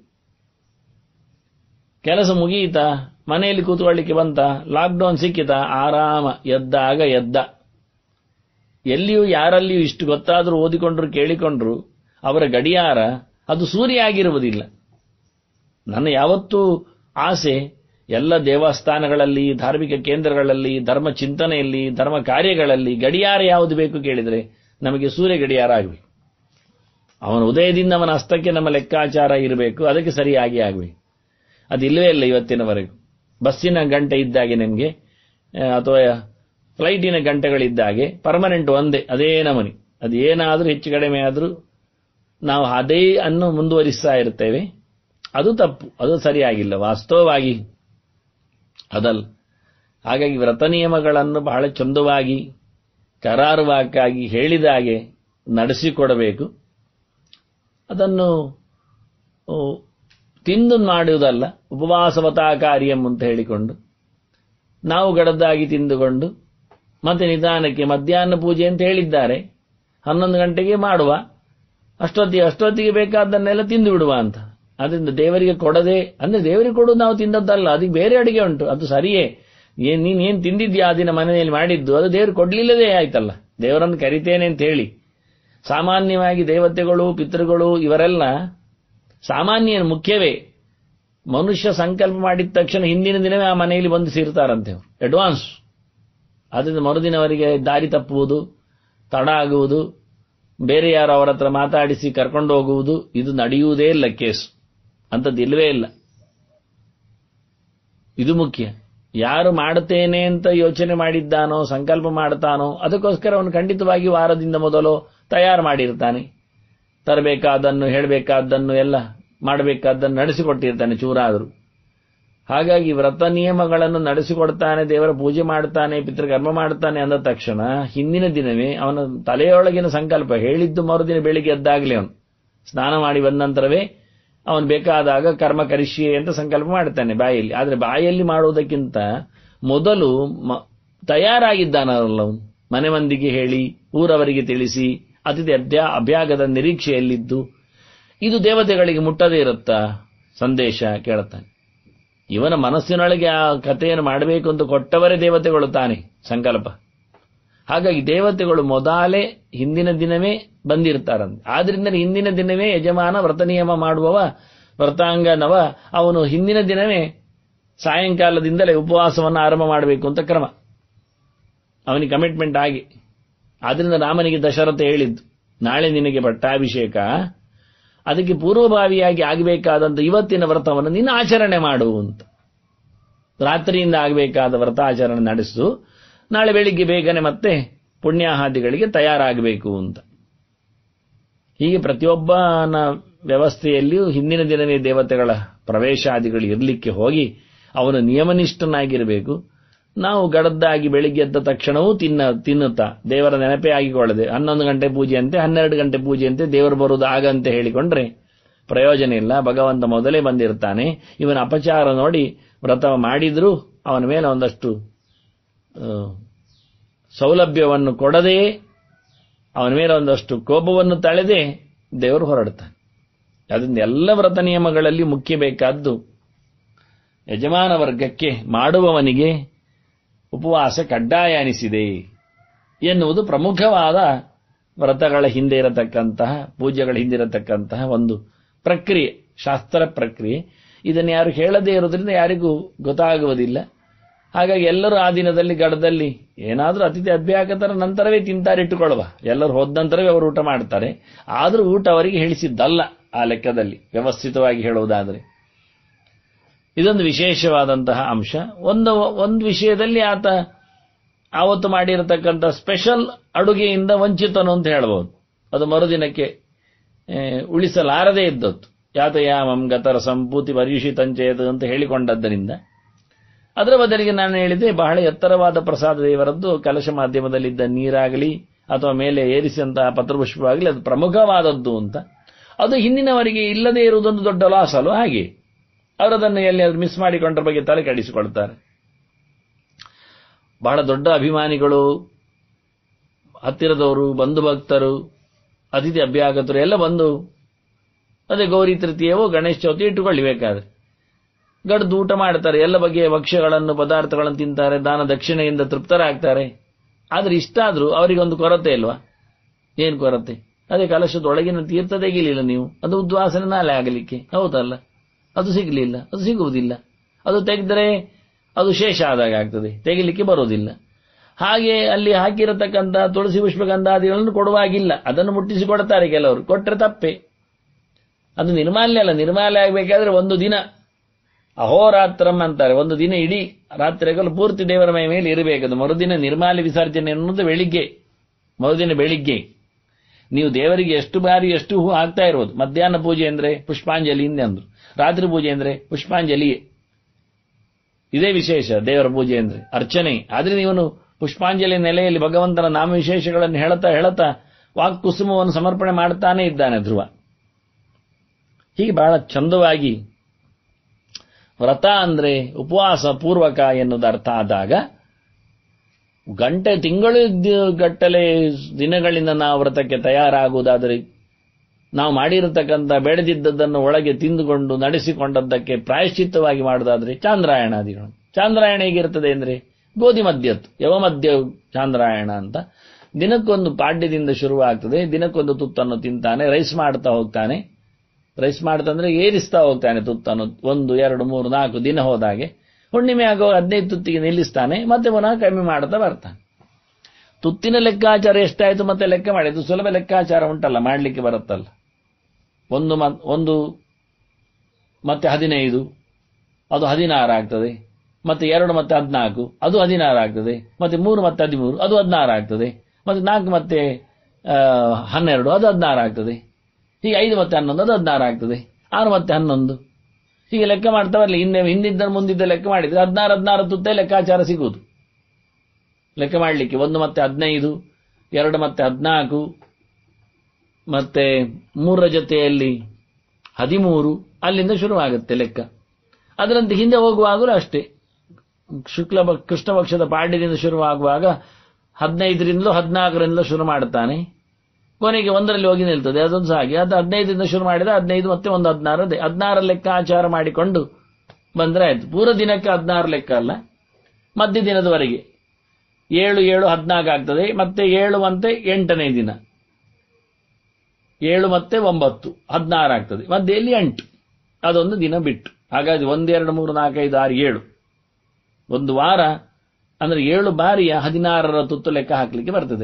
ಕೆಲಸ ಮುಗಿಯಿತಾ ಮನೆಯಲ್ಲಿ ಕೂತ್ಕೊಳ್ಳಿಕ್ಕೆ ಬಂತ ಲಾಕ್ಡೌನ್ ಸಿಕ್ಕಿತಾ ಆರಾಮ ಎದ್ದಾಗ ಎದ್ದ ಎಲ್ಲಿಯೂ ಯಾರಲ್ಲಿಯೂ ಇಷ್ಟು ಗೊತ್ತಾದರೂ ಓದಿಕೊಂಡ್ರು ಕೇಳಿಕೊಂಡ್ರು ಅವರ ಗಡಿಯಾರ ಅದು ಸೂರ್ಯ ಆಗಿರುವುದಿಲ್ಲ ನನ್ನ ಯಾವತ್ತೂ ಆಸೆ ಎಲ್ಲ ದೇವಸ್ಥಾನಗಳಲ್ಲಿ ಧಾರ್ಮಿಕ ಕೇಂದ್ರಗಳಲ್ಲಿ ಧರ್ಮ ಚಿಂತನೆಯಲ್ಲಿ ಧರ್ಮ ಕಾರ್ಯಗಳಲ್ಲಿ ಗಡಿಯಾರ ಯಾವುದು ಬೇಕು ಕೇಳಿದರೆ ನಮಗೆ ಸೂರ್ಯ ಗಡಿಯಾರ ಆಗಬೇಕು ಅವನ ಉದಯದಿಂದ ಅವನ ಹಸ್ತಕ್ಕೆ ನಮ್ಮ ಲೆಕ್ಕಾಚಾರ ಇರಬೇಕು ಅದಕ್ಕೆ ಸರಿಯಾಗಿ ಆಗಬೇಕು ಅದಿಲ್ಲವೇ ಇಲ್ಲ ಇವತ್ತಿನವರೆಗೂ ಬಸ್ಸಿನ ಗಂಟೆ ಇದ್ದಾಗೆ ನಿಮಗೆ ಅಥವಾ ಫ್ಲೈಟಿನ ಗಂಟೆಗಳಿದ್ದಾಗೆ ಪರ್ಮನೆಂಟ್ ಒಂದೇ ಅದೇ ನಮನಿ ಅದು ಏನಾದರೂ ಹೆಚ್ಚು ಕಡಿಮೆ ಆದರೂ ನಾವು ಅದೇ ಅನ್ನು ಮುಂದುವರಿಸ್ತಾ ಇರ್ತೇವೆ ಅದು ತಪ್ಪು ಅದು ಸರಿಯಾಗಿಲ್ಲ ವಾಸ್ತವವಾಗಿ ಅದಲ್ಲ ಹಾಗಾಗಿ ವ್ರತ ನಿಯಮಗಳನ್ನು ಬಹಳ ಚಂದವಾಗಿ ಕರಾರುವಾಕ್ಕಾಗಿ ಹೇಳಿದ ಹಾಗೆ ನಡೆಸಿಕೊಡಬೇಕು ಅದನ್ನು ಓ, ತಿಂದು ಮಾಡುವುದಲ್ಲ ಉಪವಾಸವತಾ ಕಾರ್ಯಂ ಅಂತ ಹೇಳಿಕೊಂಡು ನಾವು ಗಡದ್ದಾಗಿ ತಿಂದುಕೊಂಡು ಮತ್ತೆ ನಿಧಾನಕ್ಕೆ ಮಧ್ಯಾಹ್ನ ಪೂಜೆ ಅಂತ ಹೇಳಿದ್ದಾರೆ ಹನ್ನೊಂದು ಗಂಟೆಗೆ ಮಾಡುವ ಅಷ್ಟೊತ್ತಿಗೆ ಅಷ್ಟೊತ್ತಿಗೆ ಬೇಕಾದ್ದನ್ನೆಲ್ಲ ತಿಂದು ಬಿಡುವ ಅಂತ ಅದರಿಂದ ದೇವರಿಗೆ ಕೊಡದೆ ಅಂದ್ರೆ ದೇವರಿಗೆ ಕೊಡುವುದು ನಾವು ತಿಂದದ್ದಲ್ಲ ಅದಕ್ಕೆ ಬೇರೆ ಅಡಿಗೆ ಉಂಟು ಅದು ಸರಿಯೇ ಏನ್ ನೀನ್ ಏನ್ ತಿಂದಿದ್ಯಾ ಆ ದಿನ ಮನೆಯಲ್ಲಿ ಮಾಡಿದ್ದು ಅದು ದೇವರು ಕೊಡ್ಲಿಲ್ಲದೇ ಆಯ್ತಲ್ಲ ದೇವರನ್ನು ಕರಿತೇನೆ ಅಂತ ಹೇಳಿ ಸಾಮಾನ್ಯವಾಗಿ ದೇವತೆಗಳು ಪಿತೃಗಳು ಇವರೆಲ್ಲ ಸಾಮಾನ್ಯ ಮುಖ್ಯವೇ ಮನುಷ್ಯ ಸಂಕಲ್ಪ ಮಾಡಿದ ತಕ್ಷಣ ಹಿಂದಿನ ದಿನವೇ ಆ ಮನೆಯಲ್ಲಿ ಬಂದು ಸೇರ್ತಾರಂತೆ ಅವರು ಅಡ್ವಾನ್ಸ್ ಅದರಿಂದ ಮರುದಿನವರಿಗೆ ದಾರಿ ತಪ್ಪುವುದು ತಡ ಆಗುವುದು ಬೇರೆ ಯಾರು ಅವರ ಹತ್ರ ಮಾತಾಡಿಸಿ ಕರ್ಕೊಂಡು ಹೋಗುವುದು ಇದು ನಡೆಯುವುದೇ ಇಲ್ಲ ಕೇಸು ಅಂಥದ್ದು ಇಲ್ಲವೇ ಇಲ್ಲ ಇದು ಮುಖ್ಯ ಯಾರು ಮಾಡುತ್ತೇನೆ ಅಂತ ಯೋಚನೆ ಮಾಡಿದ್ದಾನೋ ಸಂಕಲ್ಪ ಮಾಡ್ತಾನೋ ಅದಕ್ಕೋಸ್ಕರ ಅವನು ಖಂಡಿತವಾಗಿ ವಾರದಿಂದ ಮೊದಲು ತಯಾರು ಮಾಡಿರ್ತಾನೆ ತರಬೇಕಾದನ್ನು ಹೇಳಬೇಕಾದ್ದನ್ನು ಎಲ್ಲ ಮಾಡಬೇಕಾದ್ದನ್ನು ನಡೆಸಿಕೊಟ್ಟಿರ್ತಾನೆ ಚೂರಾದರೂ ಹಾಗಾಗಿ ವ್ರತ ನಿಯಮಗಳನ್ನು ನಡೆಸಿಕೊಡ್ತಾನೆ ದೇವರ ಪೂಜೆ ಮಾಡ್ತಾನೆ ಪಿತೃಕರ್ಮ ಮಾಡ್ತಾನೆ ಅಂದ ತಕ್ಷಣ ಹಿಂದಿನ ದಿನವೇ ಅವನ ತಲೆಯೊಳಗಿನ ಸಂಕಲ್ಪ ಹೇಳಿದ್ದು ಮರುದಿನ ಬೆಳಿಗ್ಗೆ ಎದ್ದಾಗಲೇ ಅವನು ಸ್ನಾನ ಮಾಡಿ ಬಂದ ನಂತರವೇ ಅವನು ಬೇಕಾದಾಗ ಕರ್ಮ ಕರಿಷ್ಯೆ ಅಂತ ಸಂಕಲ್ಪ ಮಾಡ್ತಾನೆ ಬಾಯಲ್ಲಿ ಆದರೆ ಬಾಯಲ್ಲಿ ಮಾಡುವುದಕ್ಕಿಂತ ಮೊದಲು ಮ- ತಯಾರಾಗಿದ್ದಾನಲ್ಲ ಅವನು ಮನೆ ಮಂದಿಗೆ ಹೇಳಿ ಊರವರಿಗೆ ತಿಳಿಸಿ ಅತಿಥಿ ಅಭ್ಯಾ ಅಭ್ಯಾಗದ ನಿರೀಕ್ಷೆಯಲ್ಲಿದ್ದು ಇದು ದೇವತೆಗಳಿಗೆ ಮುಟ್ಟದೇ ಇರುತ್ತಾ ಸಂದೇಶ ಕೇಳುತ್ತಾನೆ ಇವನ ಮನಸ್ಸಿನೊಳಗೆ ಆ ಕಥೆಯನ್ನು ಮಾಡಬೇಕು ಅಂತ ಕೊಟ್ಟವರೇ ದೇವತೆಗಳು ತಾನೆ ಸಂಕಲ್ಪ ಹಾಗಾಗಿ ದೇವತೆಗಳು ಮೊದಲೇ ಹಿಂದಿನ ದಿನವೇ ಬಂದಿರ್ತಾರಂತೆ ಆದ್ರಿಂದ ಹಿಂದಿನ ದಿನವೇ ಯಜಮಾನ ವ್ರತ ನಿಯಮ ಮಾಡುವವ ವ್ರತಾಂಗನವ ಅವನು ಹಿಂದಿನ ದಿನವೇ ಸಾಯಂಕಾಲದಿಂದಲೇ ಉಪವಾಸವನ್ನು ಆರಂಭ ಮಾಡಬೇಕು ಅಂತ ಕ್ರಮ ಅವನಿಗೆ ಕಮಿಟ್ಮೆಂಟ್ ಆಗಿ ಆದ್ರಿಂದ ರಾಮನಿಗೆ ದಶರಥ ಹೇಳಿದ್ದು ನಾಳೆ ನಿನಗೆ ಪಟ್ಟಾಭಿಷೇಕ ಅದಕ್ಕೆ ಪೂರ್ವಭಾವಿಯಾಗಿ ಆಗಬೇಕಾದಂತ ಇವತ್ತಿನ ವ್ರತವನ್ನು ನೀನು ಆಚರಣೆ ಮಾಡು ಅಂತ ರಾತ್ರಿಯಿಂದ ಆಗಬೇಕಾದ ವ್ರತಾಚರಣೆ ನಡೆಸು ನಾಳೆ ಬೆಳಿಗ್ಗೆ ಬೇಗನೆ ಮತ್ತೆ ಪುಣ್ಯಾಹಾದಿಗಳಿಗೆ ತಯಾರಾಗಬೇಕು ಅಂತ ಹೀಗೆ ಪ್ರತಿಯೊಬ್ಬನ ವ್ಯವಸ್ಥೆಯಲ್ಲಿಯೂ ಹಿಂದಿನ ದಿನವೇ ದೇವತೆಗಳ ಪ್ರವೇಶಾದಿಗಳು ಇರಲಿಕ್ಕೆ ಹೋಗಿ ಅವನು ನಿಯಮನಿಷ್ಠನಾಗಿರಬೇಕು ನಾವು ಗಡದ್ದಾಗಿ ಬೆಳಿಗ್ಗೆ ಎದ್ದ ತಕ್ಷಣವೂ ತಿನ್ನ ತಿನ್ನುತ್ತಾ ದೇವರ ನೆನಪೇ ಆಗಿಕೊಳ್ಳದೆ ಹನ್ನೊಂದು ಗಂಟೆ ಪೂಜೆಯಂತೆ ಹನ್ನೆರಡು ಗಂಟೆ ಪೂಜೆಯಂತೆ ದೇವರು ಬರುವುದು ಆಗಂತೆ ಹೇಳಿಕೊಂಡ್ರೆ ಪ್ರಯೋಜನ ಇಲ್ಲ ಭಗವಂತ ಮೊದಲೇ ಬಂದಿರ್ತಾನೆ ಇವನ ಅಪಚಾರ ನೋಡಿ ವ್ರತ ಮಾಡಿದ್ರೂ ಅವನ ಮೇಲೆ ಒಂದಷ್ಟು ಆ, ಸೌಲಭ್ಯವನ್ನು ಕೊಡದೆ ಅವನ ಮೇಲೆ ಒಂದಷ್ಟು ಕೋಪವನ್ನು ತಳೆದೇ ದೇವರು ಹೊರಡ್ತಾನೆ ಅದರಿಂದ ಎಲ್ಲ ವ್ರತ ನಿಯಮಗಳಲ್ಲಿ ಮುಖ್ಯ ಬೇಕಾದ್ದು ಯಜಮಾನ ವರ್ಗಕ್ಕೆ ಮಾಡುವವನಿಗೆ ಉಪವಾಸ ಕಡ್ಡಾಯ ಅನಿಸಿದೆ ಎನ್ನುವುದು ಪ್ರಮುಖವಾದ ವ್ರತಗಳ ಹಿಂದೆ ಇರತಕ್ಕಂತಹ ಪೂಜೆಗಳ ಹಿಂದೆ ಇರತಕ್ಕಂತಹ ಒಂದು ಪ್ರಕ್ರಿಯೆ ಶಾಸ್ತ್ರ ಪ್ರಕ್ರಿಯೆ ಇದನ್ನು ಯಾರು ಹೇಳದೇ ಇರೋದ್ರಿಂದ ಯಾರಿಗೂ ಗೊತ್ತಾಗುವುದಿಲ್ಲ ಹಾಗಾಗಿ ಎಲ್ಲರೂ ಆ ದಿನದಲ್ಲಿ ಗಡದಲ್ಲಿ ಏನಾದರೂ ಅತಿಥಿ ಅಭ್ಯಾಗತರ ನಂತರವೇ ತಿಂತಾರೆ ಇಟ್ಟುಕೊಳ್ಳುವ ಎಲ್ಲರೂ ಹೋದ ನಂತರವೇ ಅವರು ಊಟ ಮಾಡ್ತಾರೆ ಆದರೂ ಊಟ ಅವರಿಗೆ ಹೇಳಿಸಿದ್ದಲ್ಲ ಆ ಲೆಕ್ಕದಲ್ಲಿ ವ್ಯವಸ್ಥಿತವಾಗಿ ಹೇಳುವುದಾದರೆ ಇದೊಂದು ವಿಶೇಷವಾದಂತಹ ಅಂಶ ಒಂದು ಒಂದು ವಿಷಯದಲ್ಲಿ ಆತ ಆವತ್ತು ಮಾಡಿರತಕ್ಕಂಥ ಸ್ಪೆಷಲ್ ಅಡುಗೆಯಿಂದ ವಂಚಿತನು ಅಂತ ಹೇಳಬಹುದು ಅದು ಮರುದಿನಕ್ಕೆ ಆ, ಉಳಿಸಲಾರದೇ ಇದ್ದದ್ದು ಯಾತಯಾಮಂ ಗತರ ಸಂಪೂತಿ ಪರ್ಯುಷಿತಂಚೇತು ಅಂತ ಹೇಳಿಕೊಂಡದ್ದರಿಂದ ಅದರ ಬದಲಿಗೆ ನಾನು ಹೇಳಿದೆ ಬಹಳ ಎತ್ತರವಾದ ಪ್ರಸಾದ ದೇವರದ್ದು ಕಲಶ ಮಾಧ್ಯಮದಲ್ಲಿದ್ದ ನೀರಾಗಲಿ ಅಥವಾ ಮೇಲೆ ಏರಿಸಿದಂತಹ ಪತ್ರಪುಷ್ಪವಾಗಲಿ ಅದು ಪ್ರಮುಖವಾದದ್ದು ಅಂತ ಅದು ಹಿಂದಿನವರಿಗೆ ಇಲ್ಲದೇ ಇರುವುದೊಂದು ದೊಡ್ಡ ಲಾಸ್ ಅಲ್ವ ಹಾಗೆ ಅವರದನ್ನು ಎಲ್ಲಿ ಮಿಸ್ ಮಾಡಿಕೊಂಡ್ರ ಬಗ್ಗೆ ತಲೆ ಕೆಡಿಸಿಕೊಳ್ತಾರೆ ಬಹಳ ದೊಡ್ಡ ಅಭಿಮಾನಿಗಳು ಹತ್ತಿರದವರು ಬಂಧು ಭಕ್ತರು ಅತಿಥಿ ಅಭ್ಯಾಗತರು ಎಲ್ಲ ಬಂದು ಅದೇ ಗೌರಿ ತೃತೀಯವೋ ಗಣೇಶ ಚೌತಿ ಇಟ್ಟುಕೊಳ್ಳಿ ಬೇಕಾದ್ರೆ ಗಡ್ದು ಊಟ ಮಾಡ್ತಾರೆ ಎಲ್ಲ ಬಗೆಯ ಭಕ್ಷ್ಯಗಳನ್ನು ಪದಾರ್ಥಗಳನ್ನು ತಿಂತಾರೆ ದಾನ ದಕ್ಷಿಣೆಯಿಂದ ತೃಪ್ತರಾಗ್ತಾರೆ ಆದ್ರೆ ಇಷ್ಟಾದ್ರೂ ಅವರಿಗೊಂದು ಕೊರತೆ ಇಲ್ವಾ ಏನ್ ಕೊರತೆ ಅದೇ ಕಲಶದೊಳಗಿನ ತೀರ್ಥ ತೆಗಿಲಿಲ್ಲ ನೀವು ಅದು ಉದ್ವಾಸನೆ ನಾಳೆ ಆಗಲಿಕ್ಕೆ ಹೌದಲ್ಲ ಅದು ಸಿಗಲಿಲ್ಲ ಅದು ಸಿಗುವುದಿಲ್ಲ ಅದು ತೆಗೆದರೆ ಅದು ಶೇಷ ಆದಾಗ ಆಗ್ತದೆ ತೆಗಿಲಿಕ್ಕೆ ಬರೋದಿಲ್ಲ ಹಾಗೆ ಅಲ್ಲಿ ಹಾಕಿರತಕ್ಕಂಥ ತುಳಸಿ ಪುಷ್ಪಗಂಧಾದಿಗಳನ್ನು ಕೊಡುವಾಗಿಲ್ಲ ಅದನ್ನು ಮುಟ್ಟಿಸಿ ಕೊಡ್ತಾರೆ ಕೆಲವರು ಕೊಟ್ಟರೆ ತಪ್ಪೆ ಅದು ನಿರ್ಮಾಲ್ಯ ಅಲ್ಲ ನಿರ್ಮಾಲ್ಯ ಆಗಬೇಕಾದ್ರೆ ಒಂದು ದಿನ ಅಹೋರಾತ್ರಂ ಅಂತಾರೆ ಒಂದು ದಿನ ಇಡೀ ರಾತ್ರಿಗಳು ಪೂರ್ತಿ ದೇವರ ಮೈ ಮೇಲೆ ಇರಬೇಕದು ಮರುದಿನ ನಿರ್ಮಾಲ್ಯ ವಿಸರ್ಜನೆ ಎನ್ನುವುದು ಬೆಳಿಗ್ಗೆ ಮರುದಿನ ಬೆಳಿಗ್ಗೆ ನೀವು ದೇವರಿಗೆ ಎಷ್ಟು ಬಾರಿ ಎಷ್ಟು ಹೂ ಹಾಕ್ತಾ ಇರೋದು ಮಧ್ಯಾಹ್ನ ಪೂಜೆ ಅಂದ್ರೆ ಪುಷ್ಪಾಂಜಲಿ ಹಿಂದೆ ಅಂದ್ರು ರಾತ್ರಿ ಪೂಜೆ ಅಂದ್ರೆ ಪುಷ್ಪಾಂಜಲಿಯೇ ಇದೇ ವಿಶೇಷ ದೇವರ ಪೂಜೆ ಅಂದ್ರೆ ಅರ್ಚನೆ ಆದ್ರೆ ನೀವನು ಪುಷ್ಪಾಂಜಲಿ ನೆಲೆಯಲ್ಲಿ ಭಗವಂತನ ನಾಮ ವಿಶೇಷಗಳನ್ನು ಹೇಳುತ್ತಾ ಹೇಳುತ್ತಾ ವಾಕ್ ಕುಸುಮವನ್ನು ಸಮರ್ಪಣೆ ಮಾಡ್ತಾನೆ ಇದ್ದಾನೆ ಧ್ರುವ ಹೀಗೆ ಬಹಳ ಚಂದವಾಗಿ ವ್ರತ ಅಂದ್ರೆ ಉಪವಾಸ ಪೂರ್ವಕ ಎನ್ನುವುದು ಅರ್ಥ ಆದಾಗ ಗಂಟೆ ತಿಂಗಳು ದ- ಗಟ್ಟಲೆ ದಿನಗಳಿಂದ ನಾವು ವ್ರತಕ್ಕೆ ತಯಾರಾಗುವುದಾದರೆ ನಾವು ಮಾಡಿರತಕ್ಕಂಥ ಬೆಳೆದಿದ್ದದನ್ನು ಒಳಗೆ ತಿಂದುಕೊಂಡು ನಡೆಸಿಕೊಂಡದ್ದಕ್ಕೆ ಪ್ರಾಯಶ್ಚಿತ್ತವಾಗಿ ಮಾಡುವುದಾದ್ರೆ ಚಾಂದ್ರಾಯಣಾದಿಗಳು ಚಾಂದ್ರಾಯಣ ಹೇಗಿರ್ತದೆ ಅಂದ್ರೆ ಗೋಧಿ ಮದ್ಯತ್ತು ಯವ ಮಧ್ಯ ಚಾಂದ್ರಾಯಣ ಅಂತ ದಿನಕ್ಕೊಂದು ಪಾಡ್ಯದಿಂದ ಶುರುವಾಗ್ತದೆ ದಿನಕ್ಕೊಂದು ತುತ್ತನ್ನು ತಿಂತಾನೆ ರೈಸ್ ಮಾಡ್ತಾ ಹೋಗ್ತಾನೆ ರೈಸ್ ಮಾಡ್ತಂದ್ರೆ ಏರಿಸ್ತಾ ಹೋಗ್ತಾನೆ ತುತ್ತನ್ನು ಒಂದು ಎರಡು ಮೂರು ನಾಲ್ಕು ದಿನ ಹೋದಾಗೆ ಹುಣ್ಣಿಮೆ ಆಗೋ ಹದಿನೈದು ತುತ್ತಿಗೆ ನಿಲ್ಲಿಸ್ತಾನೆ ಮತ್ತೆ ಪುನಃ ಕಮ್ಮಿ ಮಾಡ್ತಾ ಬರ್ತಾನೆ ತುತ್ತಿನ ಲೆಕ್ಕಾಚಾರ ಎಷ್ಟಾಯ್ತು ಮತ್ತೆ ಲೆಕ್ಕ ಮಾಡಿದ್ದು ಸುಲಭ ಲೆಕ್ಕಾಚಾರ ಉಂಟಲ್ಲ ಮಾಡ್ಲಿಕ್ಕೆ ಬರುತ್ತಲ್ಲ ಒಂದು ಮ- ಒಂದು ಮತ್ತೆ ಹದಿನೈದು ಅದು ಹದಿನಾರು ಆಗ್ತದೆ ಮತ್ತೆ ಎರಡು ಮತ್ತೆ ಹದಿನಾಲ್ಕು ಅದು ಹದಿನಾರು ಆಗ್ತದೆ ಮತ್ತೆ ಮೂರು ಮತ್ತೆ ಹದಿಮೂರು ಅದು ಹದಿನಾರು ಆಗ್ತದೆ ಮತ್ತೆ ನಾಲ್ಕು ಮತ್ತೆ ಆ, ಹನ್ನೆರಡು ಅದು ಹದಿನಾರು ಆಗ್ತದೆ ಹೀಗೆ ಐದು ಮತ್ತೆ ಹನ್ನೊಂದು ಅದು ಹದಿನಾರು ಆಗ್ತದೆ ಆರು ಮತ್ತೆ ಹನ್ನೊಂದು ಹೀಗೆ ಲೆಕ್ಕ ಮಾಡ್ತಾ ಬರಲಿ ಹಿಂದೆ ಹಿಂದಿದ್ದ ಮುಂದಿದ್ದ ಲೆಕ್ಕ ಮಾಡಿದ್ರೆ ಹದಿನಾರು ಹದಿನಾರು ತುತ್ತೆ ಲೆಕ್ಕಾಚಾರ ಸಿಗುವುದು ಲೆಕ್ಕ ಮಾಡಲಿಕ್ಕೆ ಒಂದು ಮತ್ತೆ ಹದಿನೈದು ಎರಡು ಮತ್ತೆ ಹದಿನಾಲ್ಕು ಮತ್ತೆ ಮೂರರ ಜೊತೆಯಲ್ಲಿ ಹದಿಮೂರು ಅಲ್ಲಿಂದ ಶುರುವಾಗುತ್ತೆ ಲೆಕ್ಕ ಅದರಂತೆ ಹಿಂದೆ ಹೋಗುವಾಗಲೂ ಅಷ್ಟೇ ಶುಕ್ಲ ಪಕ್ಷ- ಕೃಷ್ಣ ಪಕ್ಷದ ಪಾಡ್ಯದಿಂದ ಶುರುವಾಗುವಾಗ ಹದಿನೈದರಿಂದಲೂ ಹದಿನಾಲ್ಕರಿಂದಲೂ ಶುರು ಮಾಡುತ್ತಾನೆ ಕೊನೆಗೆ ಒಂದರಲ್ಲಿ ಹೋಗಿ ನಿಲ್ತದೆ ಅದೊಂದು ಸಹ ಹಾಗೆ ಅದು ಹದಿನೈದರಿಂದ ಶುರು ಮಾಡಿದ ಹದಿನೈದು ಮತ್ತೆ ಒಂದು ಹದಿನಾರು ಅದೇ ಹದಿನಾರ ಲೆಕ್ಕಾಚಾರ ಮಾಡಿಕೊಂಡು ಬಂದ್ರೆ ಆಯ್ತು ಪೂರ ದಿನಕ್ಕೆ ಹದಿನಾರು ಲೆಕ್ಕ ಅಲ್ಲ ಮಧ್ಯ ದಿನದವರೆಗೆ ಏಳು ಏಳು ಹದಿನಾಲ್ಕು ಆಗ್ತದೆ ಮತ್ತೆ ಏಳು ಮತ್ತೆ ಎಂಟನೇ ದಿನ ಏಳು ಮತ್ತೆ ಒಂಬತ್ತು ಹದಿನಾರು ಆಗ್ತದೆ ಮಧ್ಯೆಯಲ್ಲಿ ಎಂಟು ಅದೊಂದು ದಿನ ಬಿಟ್ಟು ಹಾಗಾಗಿ ಒಂದೆರಡು ಮೂರು ನಾಲ್ಕೈದು ಆರು ಏಳು ಒಂದು ವಾರ ಅಂದ್ರೆ ಏಳು ಬಾರಿಯ ಹದಿನಾರರ ತುತ್ತು ಲೆಕ್ಕ ಹಾಕಲಿಕ್ಕೆ ಬರ್ತದೆ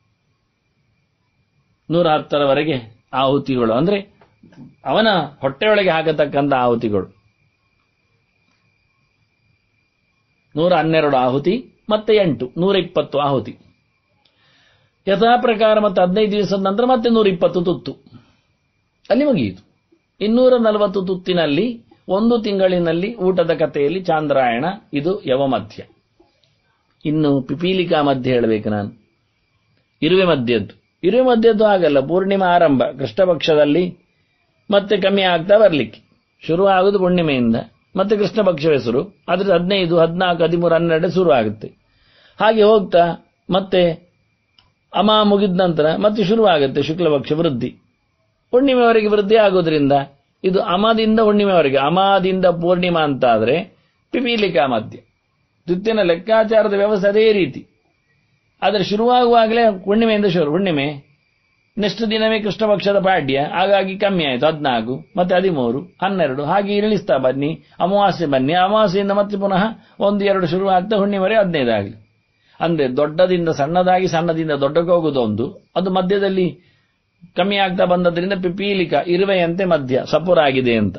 ನೂರ ಹತ್ತರವರೆಗೆ ಆಹುತಿಗಳು ಅಂದ್ರೆ ಅವನ ಹೊಟ್ಟೆಯೊಳಗೆ ಹಾಕತಕ್ಕಂಥ ಆಹುತಿಗಳು ನೂರ ಹನ್ನೆರಡು ಆಹುತಿ ಮತ್ತೆ ಎಂಟು ನೂರ ಇಪ್ಪತ್ತು ಆಹುತಿ ಯಥಾ ಪ್ರಕಾರ ಮತ್ತೆ ಹದಿನೈದು ದಿವಸದ ನಂತರ ಮತ್ತೆ ನೂರ ಇಪ್ಪತ್ತು ತುತ್ತು ಅಲ್ಲಿ ಮುಗಿಯಿತು ಇನ್ನೂರ ನಲವತ್ತು ತುತ್ತಿನಲ್ಲಿ ಒಂದು ತಿಂಗಳಿನಲ್ಲಿ ಊಟದ ಕಥೆಯಲ್ಲಿ ಚಾಂದ್ರಾಯಣ ಇದು ಯವಮಧ್ಯ ಇನ್ನು ಪಿಪೀಲಿಕಾ ಮಧ್ಯೆ ಹೇಳಬೇಕು ನಾನು ಇರುವೆ ಮಧ್ಯದ್ದು ಇರುವೆ ಮಧ್ಯದ್ದು ಆಗಲ್ಲ ಪೂರ್ಣಿಮಾ ಆರಂಭ ಕೃಷ್ಣ ಪಕ್ಷದಲ್ಲಿ ಮತ್ತೆ ಕಮ್ಮಿ ಆಗ್ತಾ ಬರ್ಲಿಕ್ಕೆ ಶುರು ಆಗುದು ಪೂರ್ಣಿಮೆಯಿಂದ ಮತ್ತೆ ಕೃಷ್ಣ ಪಕ್ಷದ ಹೆಸರು ಅದ್ರ ಹದಿನೈದು ಹದಿನಾಲ್ಕು ಹದಿಮೂರು ಹನ್ನೆರಡು ಶುರು ಆಗುತ್ತೆ ಹಾಗೆ ಹೋಗ್ತಾ ಮತ್ತೆ ಅಮ ಮುಗಿದ ನಂತರ ಮತ್ತೆ ಶುರುವಾಗುತ್ತೆ ಶುಕ್ಲ ಪಕ್ಷ ವೃದ್ಧಿ ಹುಣ್ಣಿಮೆವರೆಗೆ ವೃದ್ಧಿ ಆಗೋದ್ರಿಂದ ಇದು ಅಮದಿಂದ ಹುಣ್ಣಿಮೆವರೆಗೆ ಅಮಾದಿಂದ ಪೂರ್ಣಿಮಾ ಅಂತ ಆದ್ರೆ ಪಿಪೀಲಿಕಾ ಮಧ್ಯ ತುತ್ತಿನ ಲೆಕ್ಕಾಚಾರದ ವ್ಯವಸ್ಥೆ ಅದೇ ರೀತಿ ಆದರೆ ಶುರುವಾಗುವಾಗಲೇ ಹುಣ್ಣಿಮೆಯಿಂದ ಶುರು ಹುಣ್ಣಿಮೆ ನೆಕ್ಸ್ಟ್ ದಿನವೇ ಕೃಷ್ಣ ಪಕ್ಷದ ಪಾಡ್ಯ ಹಾಗಾಗಿ ಕಮ್ಮಿ ಆಯಿತು ಹದಿನಾಲ್ಕು ಮತ್ತೆ ಹದಿಮೂರು ಹನ್ನೆರಡು ಹಾಗೆ ಇಳಿಸ್ತಾ ಬನ್ನಿ ಅಮಾವಾಸ್ಯೆ ಬನ್ನಿ ಅಮಾವಾಸ್ಯೆಯಿಂದ ಮತ್ತೆ ಪುನಃ ಒಂದು ಎರಡು ಶುರು ಆಗ್ತಾ ಹುಣ್ಣಿಮೆವರೆ ಹದಿನೈದು ಆಗಲಿ ಅಂದ್ರೆ ದೊಡ್ಡದಿಂದ ಸಣ್ಣದಾಗಿ ಸಣ್ಣದಿಂದ ದೊಡ್ಡಕ್ಕೆ ಹೋಗುದೊಂದು ಅದು ಮಧ್ಯದಲ್ಲಿ ಕಮ್ಮಿ ಆಗ್ತಾ ಬಂದದ್ರಿಂದ ಪಿಪೀಲಿಕ ಇರುವೆಯಂತೆ ಮಧ್ಯ ಸಪುರಾಗಿದೆ ಅಂತ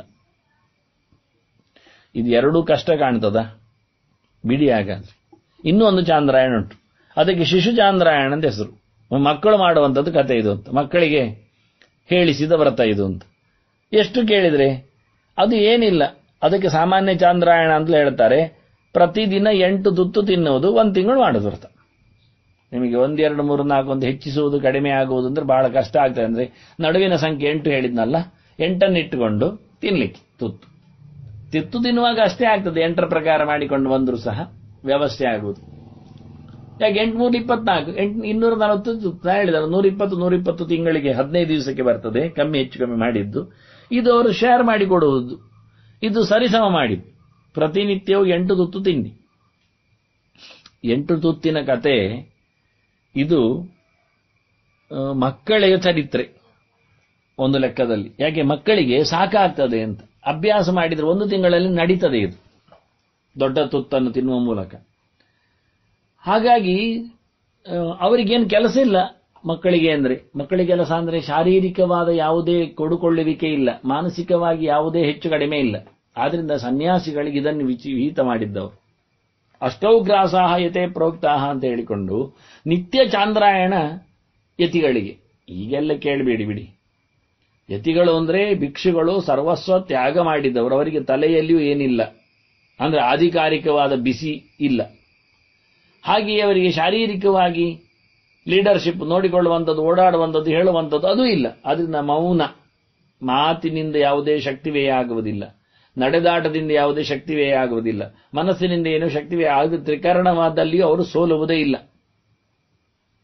ಇದು ಎರಡೂ ಕಷ್ಟ ಕಾಣ್ತದ ಬಿಡಿ ಹಾಗಾದ್ರೆ ಇನ್ನೂ ಒಂದು ಚಾಂದ್ರಾಯಣ ಉಂಟು ಅದಕ್ಕೆ ಶಿಶು ಚಾಂದ್ರಾಯಣ ಅಂತ ಹೆಸರು ಮಕ್ಕಳು ಮಾಡುವಂಥದ್ದು ಕತೆ ಇದು ಅಂತ ಮಕ್ಕಳಿಗೆ ಹೇಳಿಸಿದ ವ್ರತ ಇದು ಅಂತ ಎಷ್ಟು ಕೇಳಿದ್ರೆ ಅದು ಏನಿಲ್ಲ ಅದಕ್ಕೆ ಸಾಮಾನ್ಯ ಚಾಂದ್ರಾಯಣ ಅಂತ ಹೇಳ್ತಾರೆ ಪ್ರತಿದಿನ ಎಂಟು ತುತ್ತು ತಿನ್ನುವುದು ಒಂದು ತಿಂಗಳು ಮಾಡೋದು ವ್ರತ ನಿಮಗೆ ಒಂದೆರಡು ಮೂರು ನಾಲ್ಕು ಒಂದು ಹೆಚ್ಚಿಸುವುದು ಕಡಿಮೆ ಆಗುವುದು ಅಂದ್ರೆ ಬಹಳ ಕಷ್ಟ ಆಗ್ತದೆ ಅಂದ್ರೆ ನಡುವಿನ ಸಂಖ್ಯೆ ಎಂಟು ಹೇಳಿದ್ನಲ್ಲ ಎಂಟನ್ನು ಇಟ್ಟುಕೊಂಡು ತಿನ್ಲಿಕ್ಕೆ ತುತ್ತು ತಿತ್ತು ತಿನ್ನುವಾಗ ಅಷ್ಟೇ ಆಗ್ತದೆ ಎಂಟರ ಪ್ರಕಾರ ಮಾಡಿಕೊಂಡು ಬಂದರೂ ಸಹ ವ್ಯವಸ್ಥೆ ಆಗುವುದು ಯಾಕೆ ಎಂಟು ನೂರ ಇಪ್ಪತ್ನಾಲ್ಕು ಎಂಟು ಇನ್ನೂರ ನಲವತ್ತು ನಾ ಹೇಳಿದ ನೂರ ಇಪ್ಪತ್ತು ನೂರ ಇಪ್ಪತ್ತು ತಿಂಗಳಿಗೆ ಹದಿನೈದು ದಿವಸಕ್ಕೆ ಬರ್ತದೆ ಕಮ್ಮಿ ಹೆಚ್ಚು ಕಮ್ಮಿ ಮಾಡಿದ್ದು ಇದು ಅವರು ಶೇರ್ ಮಾಡಿ ಕೊಡುವುದು ಇದು ಸರಿಸಮ ಮಾಡಿ ಪ್ರತಿನಿತ್ಯವೂ ಎಂಟು ತುತ್ತು ತಿಂಡಿ ಎಂಟು ತುತ್ತಿನ ಕತೆ ಇದು ಆ, ಮಕ್ಕಳಿಗೆ ಚರಿತ್ರೆ ಒಂದು ಲೆಕ್ಕದಲ್ಲಿ ಯಾಕೆ ಮಕ್ಕಳಿಗೆ ಸಾಕಾಗ್ತದೆ ಅಂತ ಅಭ್ಯಾಸ ಮಾಡಿದ್ರೆ ಒಂದು ತಿಂಗಳಲ್ಲಿ ನಡೀತದೆ ಇದು ದೊಡ್ಡ ತುತ್ತನ್ನು ತಿನ್ನುವ ಮೂಲಕ ಹಾಗಾಗಿ ಆ, ಅವರಿಗೇನು ಕೆಲಸ ಇಲ್ಲ ಮಕ್ಕಳಿಗೆ ಅಂದ್ರೆ ಮಕ್ಕಳಿಗೆ ಕೆಲಸ ಅಂದ್ರೆ ಶಾರೀರಿಕವಾದ ಯಾವುದೇ ಕೊಡುಕೊಳ್ಳುವಿಕೆ ಇಲ್ಲ ಮಾನಸಿಕವಾಗಿ ಯಾವುದೇ ಹೆಚ್ಚು ಕಡಿಮೆ ಇಲ್ಲ ಆದ್ರಿಂದ ಸನ್ಯಾಸಿಗಳಿಗೆ ಇದನ್ನು ವಿಚಿ ವಿಹಿತ ಮಾಡಿದ್ದವರು ಅಷ್ಟೌ ಗ್ರಾಸಾಹ ಯತೆ ಪ್ರೋಕ್ತಾಹ ಅಂತ ಹೇಳಿಕೊಂಡು ನಿತ್ಯ ಚಾಂದ್ರಾಯಣ ಯತಿಗಳಿಗೆ ಈಗೆಲ್ಲ ಕೇಳಬೇಡಿ ಬಿಡಿ ಯತಿಗಳು ಅಂದ್ರೆ ಭಿಕ್ಷುಗಳು ಸರ್ವಸ್ವ ತ್ಯಾಗ ಮಾಡಿದವರು ಅವರಿಗೆ ತಲೆಯಲ್ಲಿಯೂ ಏನಿಲ್ಲ ಅಂದ್ರೆ ಆಧಿಕಾರಿಕವಾದ ಬಿಸಿ ಇಲ್ಲ ಹಾಗೆಯೇ ಅವರಿಗೆ ಶಾರೀರಿಕವಾಗಿ ಲೀಡರ್ಶಿಪ್ ನೋಡಿಕೊಳ್ಳುವಂಥದ್ದು ಓಡಾಡುವಂಥದ್ದು ಹೇಳುವಂಥದ್ದು ಅದು ಇಲ್ಲ ಅದರಿಂದ ಮೌನ ಮಾತಿನಿಂದ ಯಾವುದೇ ಶಕ್ತಿ ವ್ಯಯ ಆಗುವುದಿಲ್ಲ ನಡೆದಾಟದಿಂದ ಯಾವುದೇ ಶಕ್ತಿ ವ್ಯಯ ಆಗುವುದಿಲ್ಲ ಮನಸ್ಸಿನಿಂದ ಏನೂ ಶಕ್ತಿ ವ್ಯಯ ಆಗ ತ್ರಿಕರಣವಾದಲ್ಲಿಯೂ ಅವರು ಸೋಲುವುದೇ ಇಲ್ಲ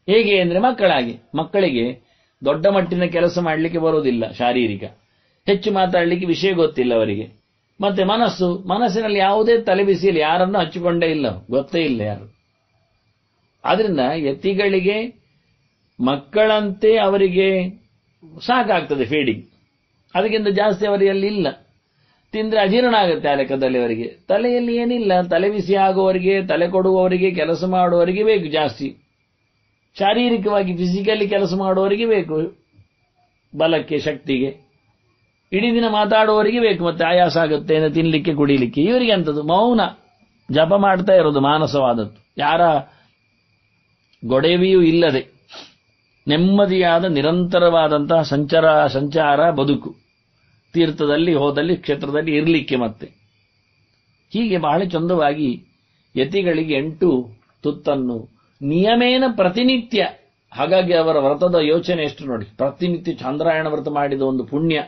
ಹೇಗೆ ಅಂದ್ರೆ ಮಕ್ಕಳಾಗಿ ಮಕ್ಕಳಿಗೆ ದೊಡ್ಡ ಮಟ್ಟಿನ ಕೆಲಸ ಮಾಡಲಿಕ್ಕೆ ಬರುವುದಿಲ್ಲ ಶಾರೀರಿಕ ಹೆಚ್ಚು ಮಾತಾಡಲಿಕ್ಕೆ ವಿಷಯ ಗೊತ್ತಿಲ್ಲ ಅವರಿಗೆ ಮತ್ತೆ ಮನಸ್ಸು ಮನಸ್ಸಿನಲ್ಲಿ ಯಾವುದೇ ತಲೆಬಿಸಿಯಲ್ಲಿ ಯಾರನ್ನು ಹಚ್ಚಿಕೊಂಡೇ ಇಲ್ಲ ಗೊತ್ತೇ ಇಲ್ಲ ಯಾರು ಆದ್ರಿಂದ ಯತಿಗಳಿಗೆ ಮಕ್ಕಳಂತೆ ಅವರಿಗೆ ಸಾಕಾಗ್ತದೆ ಫೀಡಿಂಗ್ ಅದಕ್ಕಿಂತ ಜಾಸ್ತಿ ಅವರಲ್ಲಿ ಇಲ್ಲ ತಿಂದ್ರೆ ಅಜೀರ್ಣ ಆಗುತ್ತೆ ಆ ಲೆಕ್ಕದಲ್ಲಿ ಅವರಿಗೆ ತಲೆಯಲ್ಲಿ ಏನಿಲ್ಲ ತಲೆ ಬಿಸಿ ಆಗುವವರಿಗೆ ತಲೆ ಕೊಡುವವರಿಗೆ ಕೆಲಸ ಮಾಡುವವರಿಗೆ ಬೇಕು ಜಾಸ್ತಿ ಶಾರೀರಿಕವಾಗಿ ಫಿಸಿಕಲಿ ಕೆಲಸ ಮಾಡುವವರಿಗೆ ಬೇಕು ಬಲಕ್ಕೆ ಶಕ್ತಿಗೆ ಇಡೀ ದಿನ ಮಾತಾಡುವವರಿಗೆ ಬೇಕು ಮತ್ತೆ ಆಯಾಸ ಆಗುತ್ತೆ ಏನೋ ತಿನ್ಲಿಕ್ಕೆ ಕುಡಿಲಿಕ್ಕೆ ಇವರಿಗೆ ಅಂತದ್ದು ಮೌನ ಜಪ ಮಾಡ್ತಾ ಇರೋದು ಮಾನಸವಾದದ್ದು ಯಾರ ಗೊಡವೆಯೂ ಇಲ್ಲದೆ ನೆಮ್ಮದಿಯಾದ ನಿರಂತರವಾದಂತಹ ಸಂಚಾರ ಸಂಚಾರ ಬದುಕು ತೀರ್ಥದಲ್ಲಿ ಹೋದಲ್ಲಿ ಕ್ಷೇತ್ರದಲ್ಲಿ ಇರಲಿಕ್ಕೆ ಮತ್ತೆ ಹೀಗೆ ಬಹಳ ಚಂದವಾಗಿ ಯತಿಗಳಿಗೆ ಎಂಟು ತುತ್ತನ್ನು ನಿಯಮೇನ ಪ್ರತಿನಿತ್ಯ ಹಾಗಾಗಿ ಅವರ ವ್ರತದ ಯೋಚನೆ ಎಷ್ಟು ನೋಡಿ ಪ್ರತಿನಿತ್ಯ ಚಂದ್ರಾಯಣ ವ್ರತ ಮಾಡಿದ ಒಂದು ಪುಣ್ಯ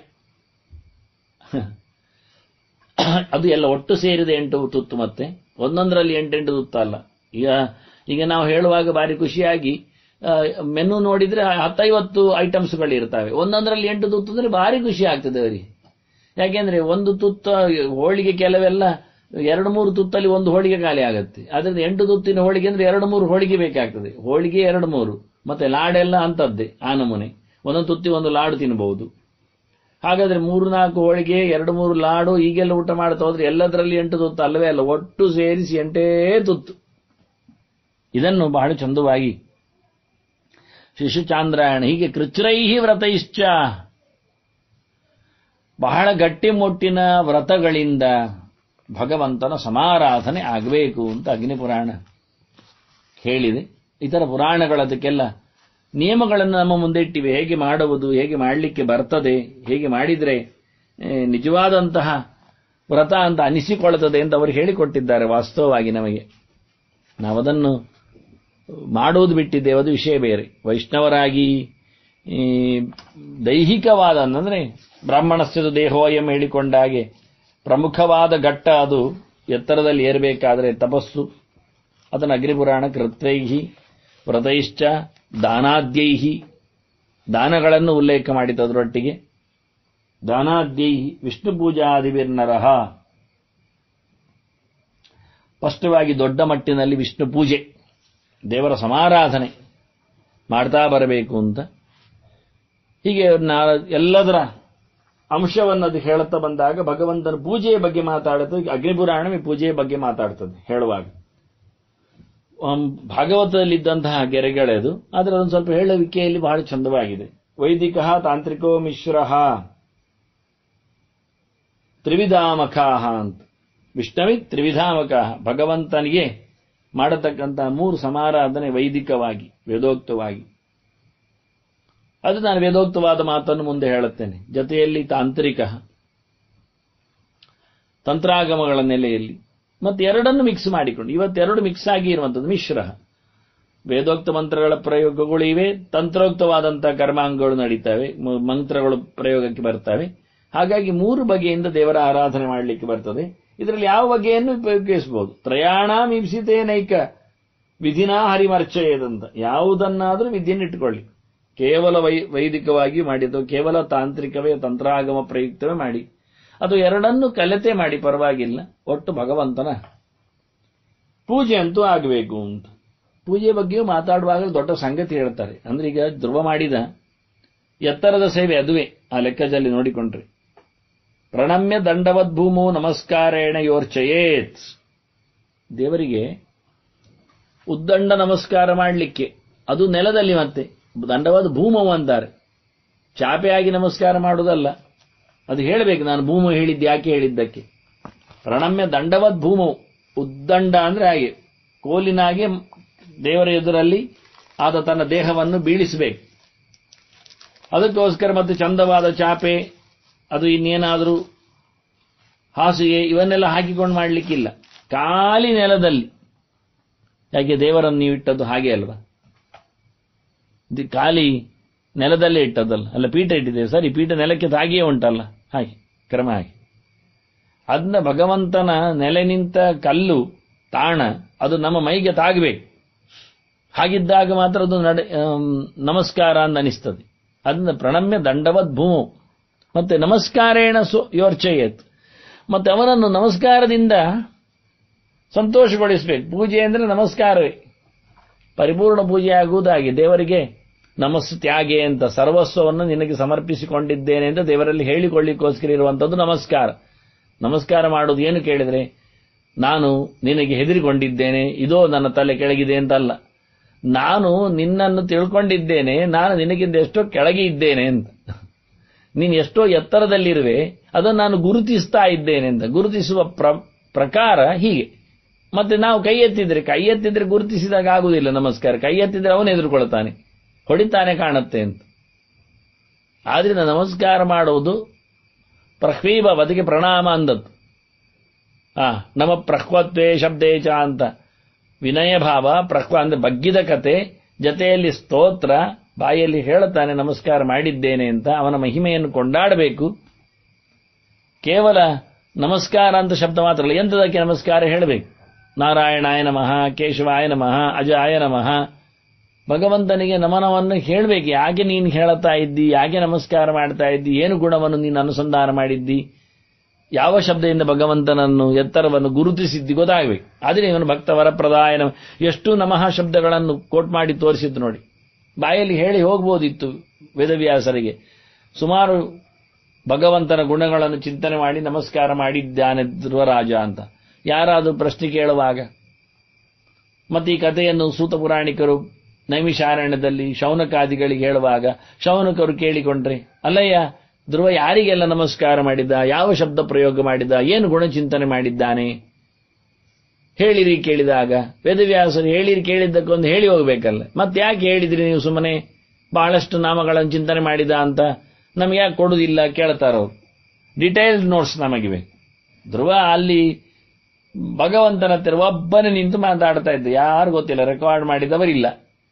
ಅದು ಎಲ್ಲ ಒಟ್ಟು ಸೇರಿದ ಎಂಟು ತುತ್ತು ಮತ್ತೆ ಒಂದೊಂದರಲ್ಲಿ ಎಂಟೆಂಟು ತುತ್ತ ಅಲ್ಲ ಈಗ ಈಗ ನಾವು ಹೇಳುವಾಗ ಬಾರಿ ಖುಷಿಯಾಗಿ ಆ, ಮೆನು ನೋಡಿದ್ರೆ ಹತ್ತೈವತ್ತು ಐಟಮ್ಸ್ಗಳು ಇರ್ತವೆ ಒಂದೊಂದರಲ್ಲಿ ಎಂಟು ತುತ್ತು ಅಂದ್ರೆ ಭಾರಿ ಖುಷಿ ಆಗ್ತದೆ ಅವರಿಗೆ ಯಾಕೆಂದ್ರೆ ಒಂದು ತುತ್ತ ಹೋಳಿಗೆ ಕೆಲವೆಲ್ಲ ಎರಡು ಮೂರು ತುತ್ತಲ್ಲಿ ಒಂದು ಹೋಳಿಗೆ ಖಾಲಿ ಆಗುತ್ತೆ ಅದರಿಂದ ಎಂಟು ತುತ್ತಿನ ಹೋಳಿಗೆ ಅಂದ್ರೆ ಎರಡು ಮೂರು ಹೋಳಿಗೆ ಬೇಕಾಗ್ತದೆ ಹೋಳಿಗೆ ಎರಡು ಮೂರು ಮತ್ತೆ ಲಾಡೆಲ್ಲ ಅಂತದ್ದೇ ಆ ನಮೂನೆ ಒಂದೊಂದು ತುತ್ತಿ ಒಂದು ಲಾಡು ತಿನ್ನಬಹುದು ಹಾಗಾದ್ರೆ ಮೂರು ನಾಲ್ಕು ಹೋಳಿಗೆ ಎರಡು ಮೂರು ಲಾಡು ಈಗೆಲ್ಲ ಊಟ ಮಾಡ್ತಾ ಹೋದ್ರೆ ಎಲ್ಲದರಲ್ಲಿ ಎಂಟು ತುತ್ತು ಅಲ್ಲವೇ ಅಲ್ಲ ಒಟ್ಟು ಸೇರಿಸಿ ಎಂಟೇ ತುತ್ತು ಇದನ್ನು ಬಹಳ ಚಂದವಾಗಿ ಶಿಶುಚಾಂದ್ರಾಯಣ ಹೀಗೆ ಕೃಚ್ರೈಹಿ ವ್ರತೈಶ್ಚ ಬಹಳ ಗಟ್ಟಿಮುಟ್ಟಿನ ವ್ರತಗಳಿಂದ ಭಗವಂತನ ಸಮಾರಾಧನೆ ಆಗಬೇಕು ಅಂತ ಅಗ್ನಿಪುರಾಣ ಹೇಳಿದೆ ಇತರ ಪುರಾಣಗಳದಕ್ಕೆಲ್ಲ ನಿಯಮಗಳನ್ನು ನಮ್ಮ ಮುಂದೆ ಇಟ್ಟಿವೆ ಹೇಗೆ ಮಾಡುವುದು ಹೇಗೆ ಮಾಡಲಿಕ್ಕೆ ಬರ್ತದೆ ಹೇಗೆ ಮಾಡಿದರೆ ಏ, ನಿಜವಾದಂತಹ ವ್ರತ ಅಂತ ಅನಿಸಿಕೊಳ್ಳುತ್ತದೆ ಅಂತ ಅವರು ಹೇಳಿಕೊಟ್ಟಿದ್ದಾರೆ ವಾಸ್ತವವಾಗಿ ನಮಗೆ ನಾವದನ್ನು ಮಾಡುವುದು ಬಿಟ್ಟಿದ್ದೇವೆ ಅದು ವಿಷಯ ಬೇರೆ ವೈಷ್ಣವರಾಗಿ ಈ ದೈಹಿಕವಾದ ಅಂದರೆ ಬ್ರಾಹ್ಮಣಸ್ಯದ ದೇಹೋಯಂ ಹೇಳಿಕೊಂಡ ಹಾಗೆ ಪ್ರಮುಖವಾದ ಘಟ್ಟ ಅದು ಎತ್ತರದಲ್ಲಿ ಏರಬೇಕಾದರೆ ತಪಸ್ಸು ಅದನ್ನು ಅಗ್ನಿಪುರಾಣ ಕೃತ್ರೈಹಿ ವ್ರತೈಶ್ಚ ದಾನಾದ್ಯೈಹಿ ದಾನಗಳನ್ನು ಉಲ್ಲೇಖ ಮಾಡಿತು ಅದರೊಟ್ಟಿಗೆ ದಾನಾದ್ಯೈಹಿ ವಿಷ್ಣು ಪೂಜಾದಿವಿರ್ನರಹ ಸ್ಪಷ್ಟವಾಗಿ ದೊಡ್ಡ ಮಟ್ಟಿನಲ್ಲಿ ವಿಷ್ಣು ಪೂಜೆ ದೇವರ ಸಮಾರಾಧನೆ ಮಾಡ್ತಾ ಬರಬೇಕು ಅಂತ ಹೀಗೆ ನಾ ಎಲ್ಲದರ ಅಂಶವನ್ನು ಅದು ಹೇಳುತ್ತಾ ಬಂದಾಗ ಭಗವಂತನ ಪೂಜೆಯ ಬಗ್ಗೆ ಮಾತಾಡುತ್ತದೆ ಅಗ್ನಿಪುರಾಣವೇ ಪೂಜೆಯ ಬಗ್ಗೆ ಮಾತಾಡ್ತದೆ ಹೇಳುವಾಗ ಆಮ್, ಭಾಗವತದಲ್ಲಿದ್ದಂತಹ ಗೆರೆಗಳೆದು ಆದರೆ ಅದೊಂದು ಸ್ವಲ್ಪ ಹೇಳುವಿಕೆಯಲ್ಲಿ ಬಹಳ ಚಂದವಾಗಿದೆ ವೈದಿಕ ತಾಂತ್ರಿಕೋ ಮಿಶ್ರ ತ್ರಿವಿಧಾಮಖಾಹ ಅಂತ ವಿಷ್ಣವಿ ತ್ರಿವಿಧಾಮಖಾಹ ಭಗವಂತನಿಗೆ ಮಾಡತಕ್ಕಂತಹ ಮೂರು ಸಮಾರಾಧನೆ ವೈದಿಕವಾಗಿ ವೇದೋಕ್ತವಾಗಿ ಅದು ನಾನು ವೇದೋಕ್ತವಾದ ಮಾತನ್ನು ಮುಂದೆ ಹೇಳುತ್ತೇನೆ ಜೊತೆಯಲ್ಲಿ ತಾಂತ್ರಿಕ ತಂತ್ರಾಗಮಗಳ ನೆಲೆಯಲ್ಲಿ ಮತ್ತೆ ಎರಡನ್ನು ಮಿಕ್ಸ್ ಮಾಡಿಕೊಂಡು ಇವತ್ತೆರಡು ಮಿಕ್ಸ್ ಆಗಿ ಇರುವಂಥದ್ದು ಮಿಶ್ರ ವೇದೋಕ್ತ ಮಂತ್ರಗಳ ಪ್ರಯೋಗಗಳು ಇವೆ ತಂತ್ರೋಕ್ತವಾದಂತಹ ಕರ್ಮಾಂಗಗಳು ನಡೀತವೆ ಮ- ಮಂತ್ರಗಳು ಪ್ರಯೋಗಕ್ಕೆ ಬರ್ತವೆ ಹಾಗಾಗಿ ಮೂರು ಬಗೆಯಿಂದ ದೇವರ ಆರಾಧನೆ ಮಾಡಲಿಕ್ಕೆ ಬರ್ತದೆ ಇದರಲ್ಲಿ ಯಾವ ಬಗೆಯನ್ನು ಉಪಯೋಗಿಸಬಹುದು ತ್ರಯಾಣಾಂ ಇಪ್ಸಿತೇನೈಕ ವಿಧಿನಾ ಹರಿಮರ್ಚಯದಂತ ಯಾವುದನ್ನಾದರೂ ವಿಧಿಯನ್ನು ಇಟ್ಟುಕೊಳ್ಳಿ ಕೇವಲ ವೈ ವೈದಿಕವಾಗಿ ಮಾಡಿ ಅಥವಾ ಕೇವಲ ತಾಂತ್ರಿಕವೇ ತಂತ್ರಾಗಮ ಪ್ರಯುಕ್ತವೇ ಮಾಡಿ ಅದು ಎರಡನ್ನು ಕಲೆತೆ ಮಾಡಿ ಪರವಾಗಿಲ್ಲ ಒಟ್ಟು ಭಗವಂತನ ಪೂಜೆ ಅಂತೂ ಆಗಬೇಕು ಅಂತ ಪೂಜೆ ಬಗ್ಗೆಯೂ ಮಾತಾಡುವಾಗ ದೊಡ್ಡ ಸಂಗತಿ ಹೇಳ್ತಾರೆ ಅಂದ್ರೆ ಈಗ ಧ್ರುವ ಮಾಡಿದ ಎತ್ತರದ ಸೇವೆ ಅದುವೇ ಆ ಲೆಕ್ಕದಲ್ಲಿ ನೋಡಿಕೊಂಡ್ರೆ ಪ್ರಣಮ್ಯ ದಂಡವದ್ ಭೂಮೋ ನಮಸ್ಕಾರೇಣ ಯೋರ್ಚಯೇತ್ ದೇವರಿಗೆ ಉದ್ದಂಡ ನಮಸ್ಕಾರ ಮಾಡಲಿಕ್ಕೆ ಅದು ನೆಲದಲ್ಲಿ ಮತ್ತೆ ದಂಡವಾದ ಭೂಮವು ಅಂತಾರೆ ಚಾಪೆಯಾಗಿ ನಮಸ್ಕಾರ ಮಾಡುವುದಲ್ಲ ಅದು ಹೇಳಬೇಕು ನಾನು ಭೂಮ ಹೇಳಿದ್ದು ಯಾಕೆ ಹೇಳಿದ್ದಕ್ಕೆ ಪ್ರಣಮ್ಯ ದಂಡವದ್ ಭೂಮವು ಉದ್ದಂಡ ಅಂದ್ರೆ ಹಾಗೆ ಕೋಲಿನಾಗೆ ದೇವರ ಎದುರಲ್ಲಿ ಆದ ತನ್ನ ದೇಹವನ್ನು ಬೀಳಿಸಬೇಕು ಅದಕ್ಕೋಸ್ಕರ ಮತ್ತೆ ಚಂದವಾದ ಚಾಪೆ ಅದು ಇನ್ನೇನಾದರೂ ಹಾಸಿಗೆ ಇವನ್ನೆಲ್ಲ ಹಾಕಿಕೊಂಡು ಮಾಡಲಿಕ್ಕಿಲ್ಲ ಖಾಲಿ ನೆಲದಲ್ಲಿ ಯಾಕೆ ದೇವರನ್ನು ನೀವು ಇಟ್ಟದ್ದು ಹಾಗೆ ಅಲ್ವಾ ಇದು ಖಾಲಿ ನೆಲದಲ್ಲೇ ಇಟ್ಟದ್ದಲ್ಲ ಅಲ್ಲ ಪೀಠ ಇಟ್ಟಿದ್ದೇವೆ ಸರಿ ಪೀಠ ನೆಲಕ್ಕೆ ತಾಗಿಯೇ ಉಂಟಲ್ಲ ಹಾಗೆ ಕ್ರಮ ಹಾಗೆ ಅದನ್ನ ಭಗವಂತನ ನೆಲೆ ನಿಂತ ಕಲ್ಲು ತಾಣ ಅದು ನಮ್ಮ ಮೈಗೆ ತಾಗಬೇಕು ಹಾಗಿದ್ದಾಗ ಮಾತ್ರ ಅದು ನಡೆ ಆಮ್, ನಮಸ್ಕಾರ ಅಂತ ಅನಿಸ್ತದೆ ಅದನ್ನ ಪ್ರಣಮ್ಯ ದಂಡವದ್ ಭೂಮು ಮತ್ತೆ ನಮಸ್ಕಾರೇಣ ಸು ಯೋರ್ಚಯೇತ್ ಮತ್ತೆ ಅವನನ್ನು ನಮಸ್ಕಾರದಿಂದ ಸಂತೋಷಗೊಳಿಸಬೇಕು ಪೂಜೆ ಅಂದ್ರೆ ನಮಸ್ಕಾರವೇ ಪರಿಪೂರ್ಣ ಪೂಜೆ ಆಗುವುದಾಗಿ ದೇವರಿಗೆ ನಮಸ್ ತ್ಯಾಗೆ ಅಂತ ಸರ್ವಸ್ವವನ್ನು ನಿನಗೆ ಸಮರ್ಪಿಸಿಕೊಂಡಿದ್ದೇನೆ ಅಂತ ದೇವರಲ್ಲಿ ಹೇಳಿಕೊಳ್ಳಿಕ್ಕೋಸ್ಕರ ಇರುವಂತದ್ದು ನಮಸ್ಕಾರ ನಮಸ್ಕಾರ ಮಾಡೋದು ಏನು ಕೇಳಿದ್ರೆ ನಾನು ನಿನಗೆ ಹೆದರಿಕೊಂಡಿದ್ದೇನೆ ಇದೋ ನನ್ನ ತಲೆ ಕೆಳಗಿದೆ ಅಂತಲ್ಲ ನಾನು ನಿನ್ನನ್ನು ತಿಳ್ಕೊಂಡಿದ್ದೇನೆ ನಾನು ನಿನಗಿಂತ ಎಷ್ಟೋ ಕೆಳಗೆ ಇದ್ದೇನೆ ಅಂತ ನೀನು ಎಷ್ಟೋ ಎತ್ತರದಲ್ಲಿರುವೆ ಅದನ್ನು ನಾನು ಗುರುತಿಸ್ತಾ ಇದ್ದೇನೆ ಅಂತ ಗುರುತಿಸುವ ಪ್ರ ಪ್ರಕಾರ ಹೀಗೆ ಮತ್ತೆ ನಾವು ಕೈ ಎತ್ತಿದ್ರೆ ಕೈ ಎತ್ತಿದ್ರೆ ಗುರುತಿಸಿದಾಗ ಆಗುವುದಿಲ್ಲ ನಮಸ್ಕಾರ ಕೈ ಎತ್ತಿದ್ರೆ ಅವನು ಎದುರುಕೊಳ್ತಾನೆ ಹೊಡಿತಾನೆ ಕಾಣುತ್ತೆ ಅಂತ ಆದ್ರಿಂದ ನಮಸ್ಕಾರ ಮಾಡುವುದು ಪ್ರಹ್ವೀಬ ಅದಕ್ಕೆ ಪ್ರಣಾಮ ಅಂದದ್ದು ಆ ನಮ ಪ್ರಹ್ವತ್ವೇ ಶಬ್ದೇ ಚ ಅಂತ ವಿನಯ ಭಾವ ಪ್ರಹ್ವ ಅಂದ್ರೆ ಬಗ್ಗಿದ ಕತೆ ಜತೆಯಲ್ಲಿ ಸ್ತೋತ್ರ ಬಾಯಲ್ಲಿ ಹೇಳುತ್ತಾನೆ ನಮಸ್ಕಾರ ಮಾಡಿದ್ದೇನೆ ಅಂತ ಅವನ ಮಹಿಮೆಯನ್ನು ಕೊಂಡಾಡಬೇಕು ಕೇವಲ ನಮಸ್ಕಾರ ಅಂತ ಶಬ್ದ ಮಾತ್ರ ಅಲ್ಲ ಎಂತದಕ್ಕೆ ನಮಸ್ಕಾರ ಹೇಳಬೇಕು ನಾರಾಯಣಾಯ ನಮಃ ಕೇಶವಾಯ ನಮಃ ಅಜಾಯ ನಮಃ ಭಗವಂತನಿಗೆ ನಮನವನ್ನು ಹೇಳಬೇಕು ಯಾಕೆ ನೀನು ಹೇಳುತ್ತಾ ಇದ್ದಿ ಯಾಕೆ ನಮಸ್ಕಾರ ಮಾಡ್ತಾ ಇದ್ದಿ ಏನು ಗುಣವನ್ನು ನೀನು ಅನುಸಂಧಾನ ಮಾಡಿದ್ದಿ ಯಾವ ಶಬ್ದದಿಂದ ಭಗವಂತನನ್ನು ಎತ್ತರವನ್ನು ಗುರುತಿಸಿದ್ದಿ ಗೊತ್ತಾಗಬೇಕು ಆದರೆ ಇವನು ಭಕ್ತ ವರಪ್ರದಾಯನ ಎಷ್ಟು ನಮಃ ಶಬ್ದಗಳನ್ನು ಕೋಟ್ ಮಾಡಿ ತೋರಿಸಿದ್ದು ನೋಡಿ ಬಾಯಲ್ಲಿ ಹೇಳಿ ಹೋಗ್ಬೋದಿತ್ತು ವೇದವ್ಯಾಸರಿಗೆ ಸುಮಾರು ಭಗವಂತನ ಗುಣಗಳನ್ನು ಚಿಂತನೆ ಮಾಡಿ ನಮಸ್ಕಾರ ಮಾಡಿದ್ದಾನೆ ಧ್ರುವರಾಜ ಅಂತ ಯಾರಾದರೂ ಪ್ರಶ್ನೆ ಕೇಳುವಾಗ ಮತ್ತೆ ಈ ಕಥೆಯನ್ನು ಸೂತ ಪುರಾಣಿಕರು ನೈಮಿಷಾರಣ್ಯದಲ್ಲಿ ಶೌನಕಾದಿಗಳಿಗೆ ಹೇಳುವಾಗ ಶೌನಕರು ಕೇಳಿಕೊಂಡ್ರೆ ಅಲ್ಲಯ್ಯ ಧ್ರುವ ಯಾರಿಗೆಲ್ಲ ನಮಸ್ಕಾರ ಮಾಡಿದ್ದ ಯಾವ ಶಬ್ದ ಪ್ರಯೋಗ ಮಾಡಿದ್ದ ಏನು ಗುಣಚಿಂತನೆ ಮಾಡಿದ್ದಾನೆ ಹೇಳಿರಿ ಕೇಳಿದಾಗ ವೇದವ್ಯಾಸರು ಹೇಳಿರಿ ಕೇಳಿದ್ದಕ್ಕೊಂದು ಹೇಳಿ ಹೋಗ್ಬೇಕಲ್ಲ ಮತ್ತೆ ಯಾಕೆ ಹೇಳಿದ್ರಿ ನೀವು ಸುಮ್ಮನೆ ಬಹಳಷ್ಟು ನಾಮಗಳನ್ನು ಚಿಂತನೆ ಮಾಡಿದ ಅಂತ ನಮ್ಗೆ ಯಾಕೆ ಕೊಡುವುದಿಲ್ಲ ಕೇಳ್ತಾರವ್ರು ಡಿಟೇಲ್ಡ್ ನೋಟ್ಸ್ ನಮಗೆ ಬೇಕು ಧ್ರುವ ಅಲ್ಲಿ ಭಗವಂತನ ಹತ್ತಿರ ಒಬ್ಬನೇ ನಿಂತು ಮಾತಾಡ್ತಾ ಇದ್ದ ಯಾರು ಗೊತ್ತಿಲ್ಲ ರೆಕಾರ್ಡ್ ಮಾಡಿದವರಿಲ್ಲ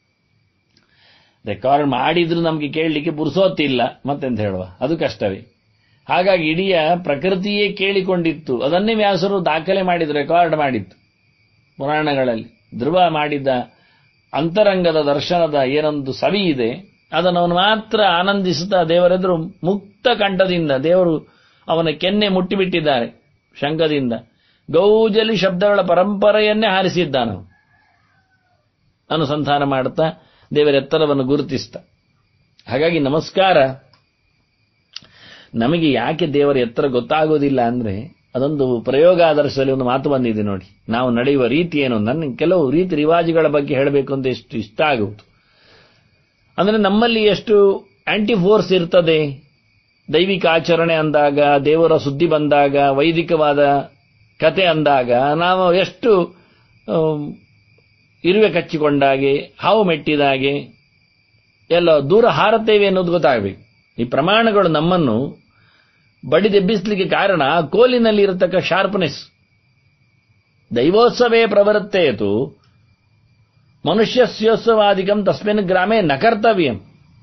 ರೆಕಾರ್ಡ್ ಮಾಡಿದ್ರು ನಮಗೆ ಕೇಳಲಿಕ್ಕೆ ಪುರುಸೋತಿಲ್ಲ ಮತ್ತೆಂತ ಹೇಳುವ ಅದು ಕಷ್ಟವೇ ಹಾಗಾಗಿ ಇಡೀ ಪ್ರಕೃತಿಯೇ ಕೇಳಿಕೊಂಡಿತ್ತು ಅದನ್ನೇ ವ್ಯಾಸರು ದಾಖಲೆ ಮಾಡಿದ್ದು ರೆಕಾರ್ಡ್ ಮಾಡಿತ್ತು ಪುರಾಣಗಳಲ್ಲಿ ಧ್ರುವ ಮಾಡಿದ ಅಂತರಂಗದ ದರ್ಶನದ ಏನೊಂದು ಸವಿ ಇದೆ ಅದನ್ನು ಅವನು ಮಾತ್ರ ಆನಂದಿಸುತ್ತಾ ದೇವರೆದುರು ಮುಕ್ತ ಕಂಠದಿಂದ ದೇವರು ಅವನ ಕೆನ್ನೆ ಮುಟ್ಟಿಬಿಟ್ಟಿದ್ದಾರೆ ಶಂಖದಿಂದ ಗೌಜಲಿ ಶಬ್ದಗಳ ಪರಂಪರೆಯನ್ನೇ ಹಾರಿಸಿದ್ದಾನ ಅನುಸಂಧಾನ ಮಾಡುತ್ತಾ ದೇವರ ಎತ್ತರವನ್ನು ಗುರುತಿಸ್ತಾ ಹಾಗಾಗಿ ನಮಸ್ಕಾರ ನಮಗೆ ಯಾಕೆ ದೇವರ ಎತ್ತರ ಗೊತ್ತಾಗೋದಿಲ್ಲ ಅಂದ್ರೆ ಅದೊಂದು ಪ್ರಯೋಗಾದರ್ಶದಲ್ಲಿ ಒಂದು ಮಾತು ಬಂದಿದೆ ನೋಡಿ ನಾವು ನಡೆಯುವ ರೀತಿ ಏನು ನನ್ನ ಕೆಲವು ರೀತಿ ರಿವಾಜುಗಳ ಬಗ್ಗೆ ಹೇಳಬೇಕು ಅಂತ ಎಷ್ಟು ಇಷ್ಟ ಆಗುವುದು ಅಂದ್ರೆ ನಮ್ಮಲ್ಲಿ ಎಷ್ಟು ಆಂಟಿ ಫೋರ್ಸ್ ಇರ್ತದೆ ದೈವಿಕ ಆಚರಣೆ ಅಂದಾಗ ದೇವರ ಸುದ್ದಿ ಬಂದಾಗ ವೈದಿಕವಾದ ಕತೆ ಅಂದಾಗ ನಾವು ಎಷ್ಟು ಆಮ್, ಇರುವೆ ಕಚ್ಚಿಕೊಂಡಾಗೆ ಹಾವು ಮೆಟ್ಟಿದಾಗೆ ಎಲ್ಲ ದೂರ ಹಾರುತ್ತೇವೆ ಅನ್ನೋದು ಗೊತ್ತಾಗಬೇಕು ಈ ಪ್ರಮಾಣಗಳು ನಮ್ಮನ್ನು ಬಡಿದೆಬ್ಬಿಸಲಿಕ್ಕೆ ಕಾರಣ ಕೋಲಿನಲ್ಲಿ ಇರತಕ್ಕ ಶಾರ್ಪ್ನೆಸ್ ದೈವೋತ್ಸವೇ ಪ್ರವೃತ್ತೇತು ಮನುಷ್ಯಸ್ಯೋತ್ಸವಾದಿಕಂ ತಸ್ಮಿನ್ ಗ್ರಾಮೇ ನ ಕರ್ತವ್ಯಂ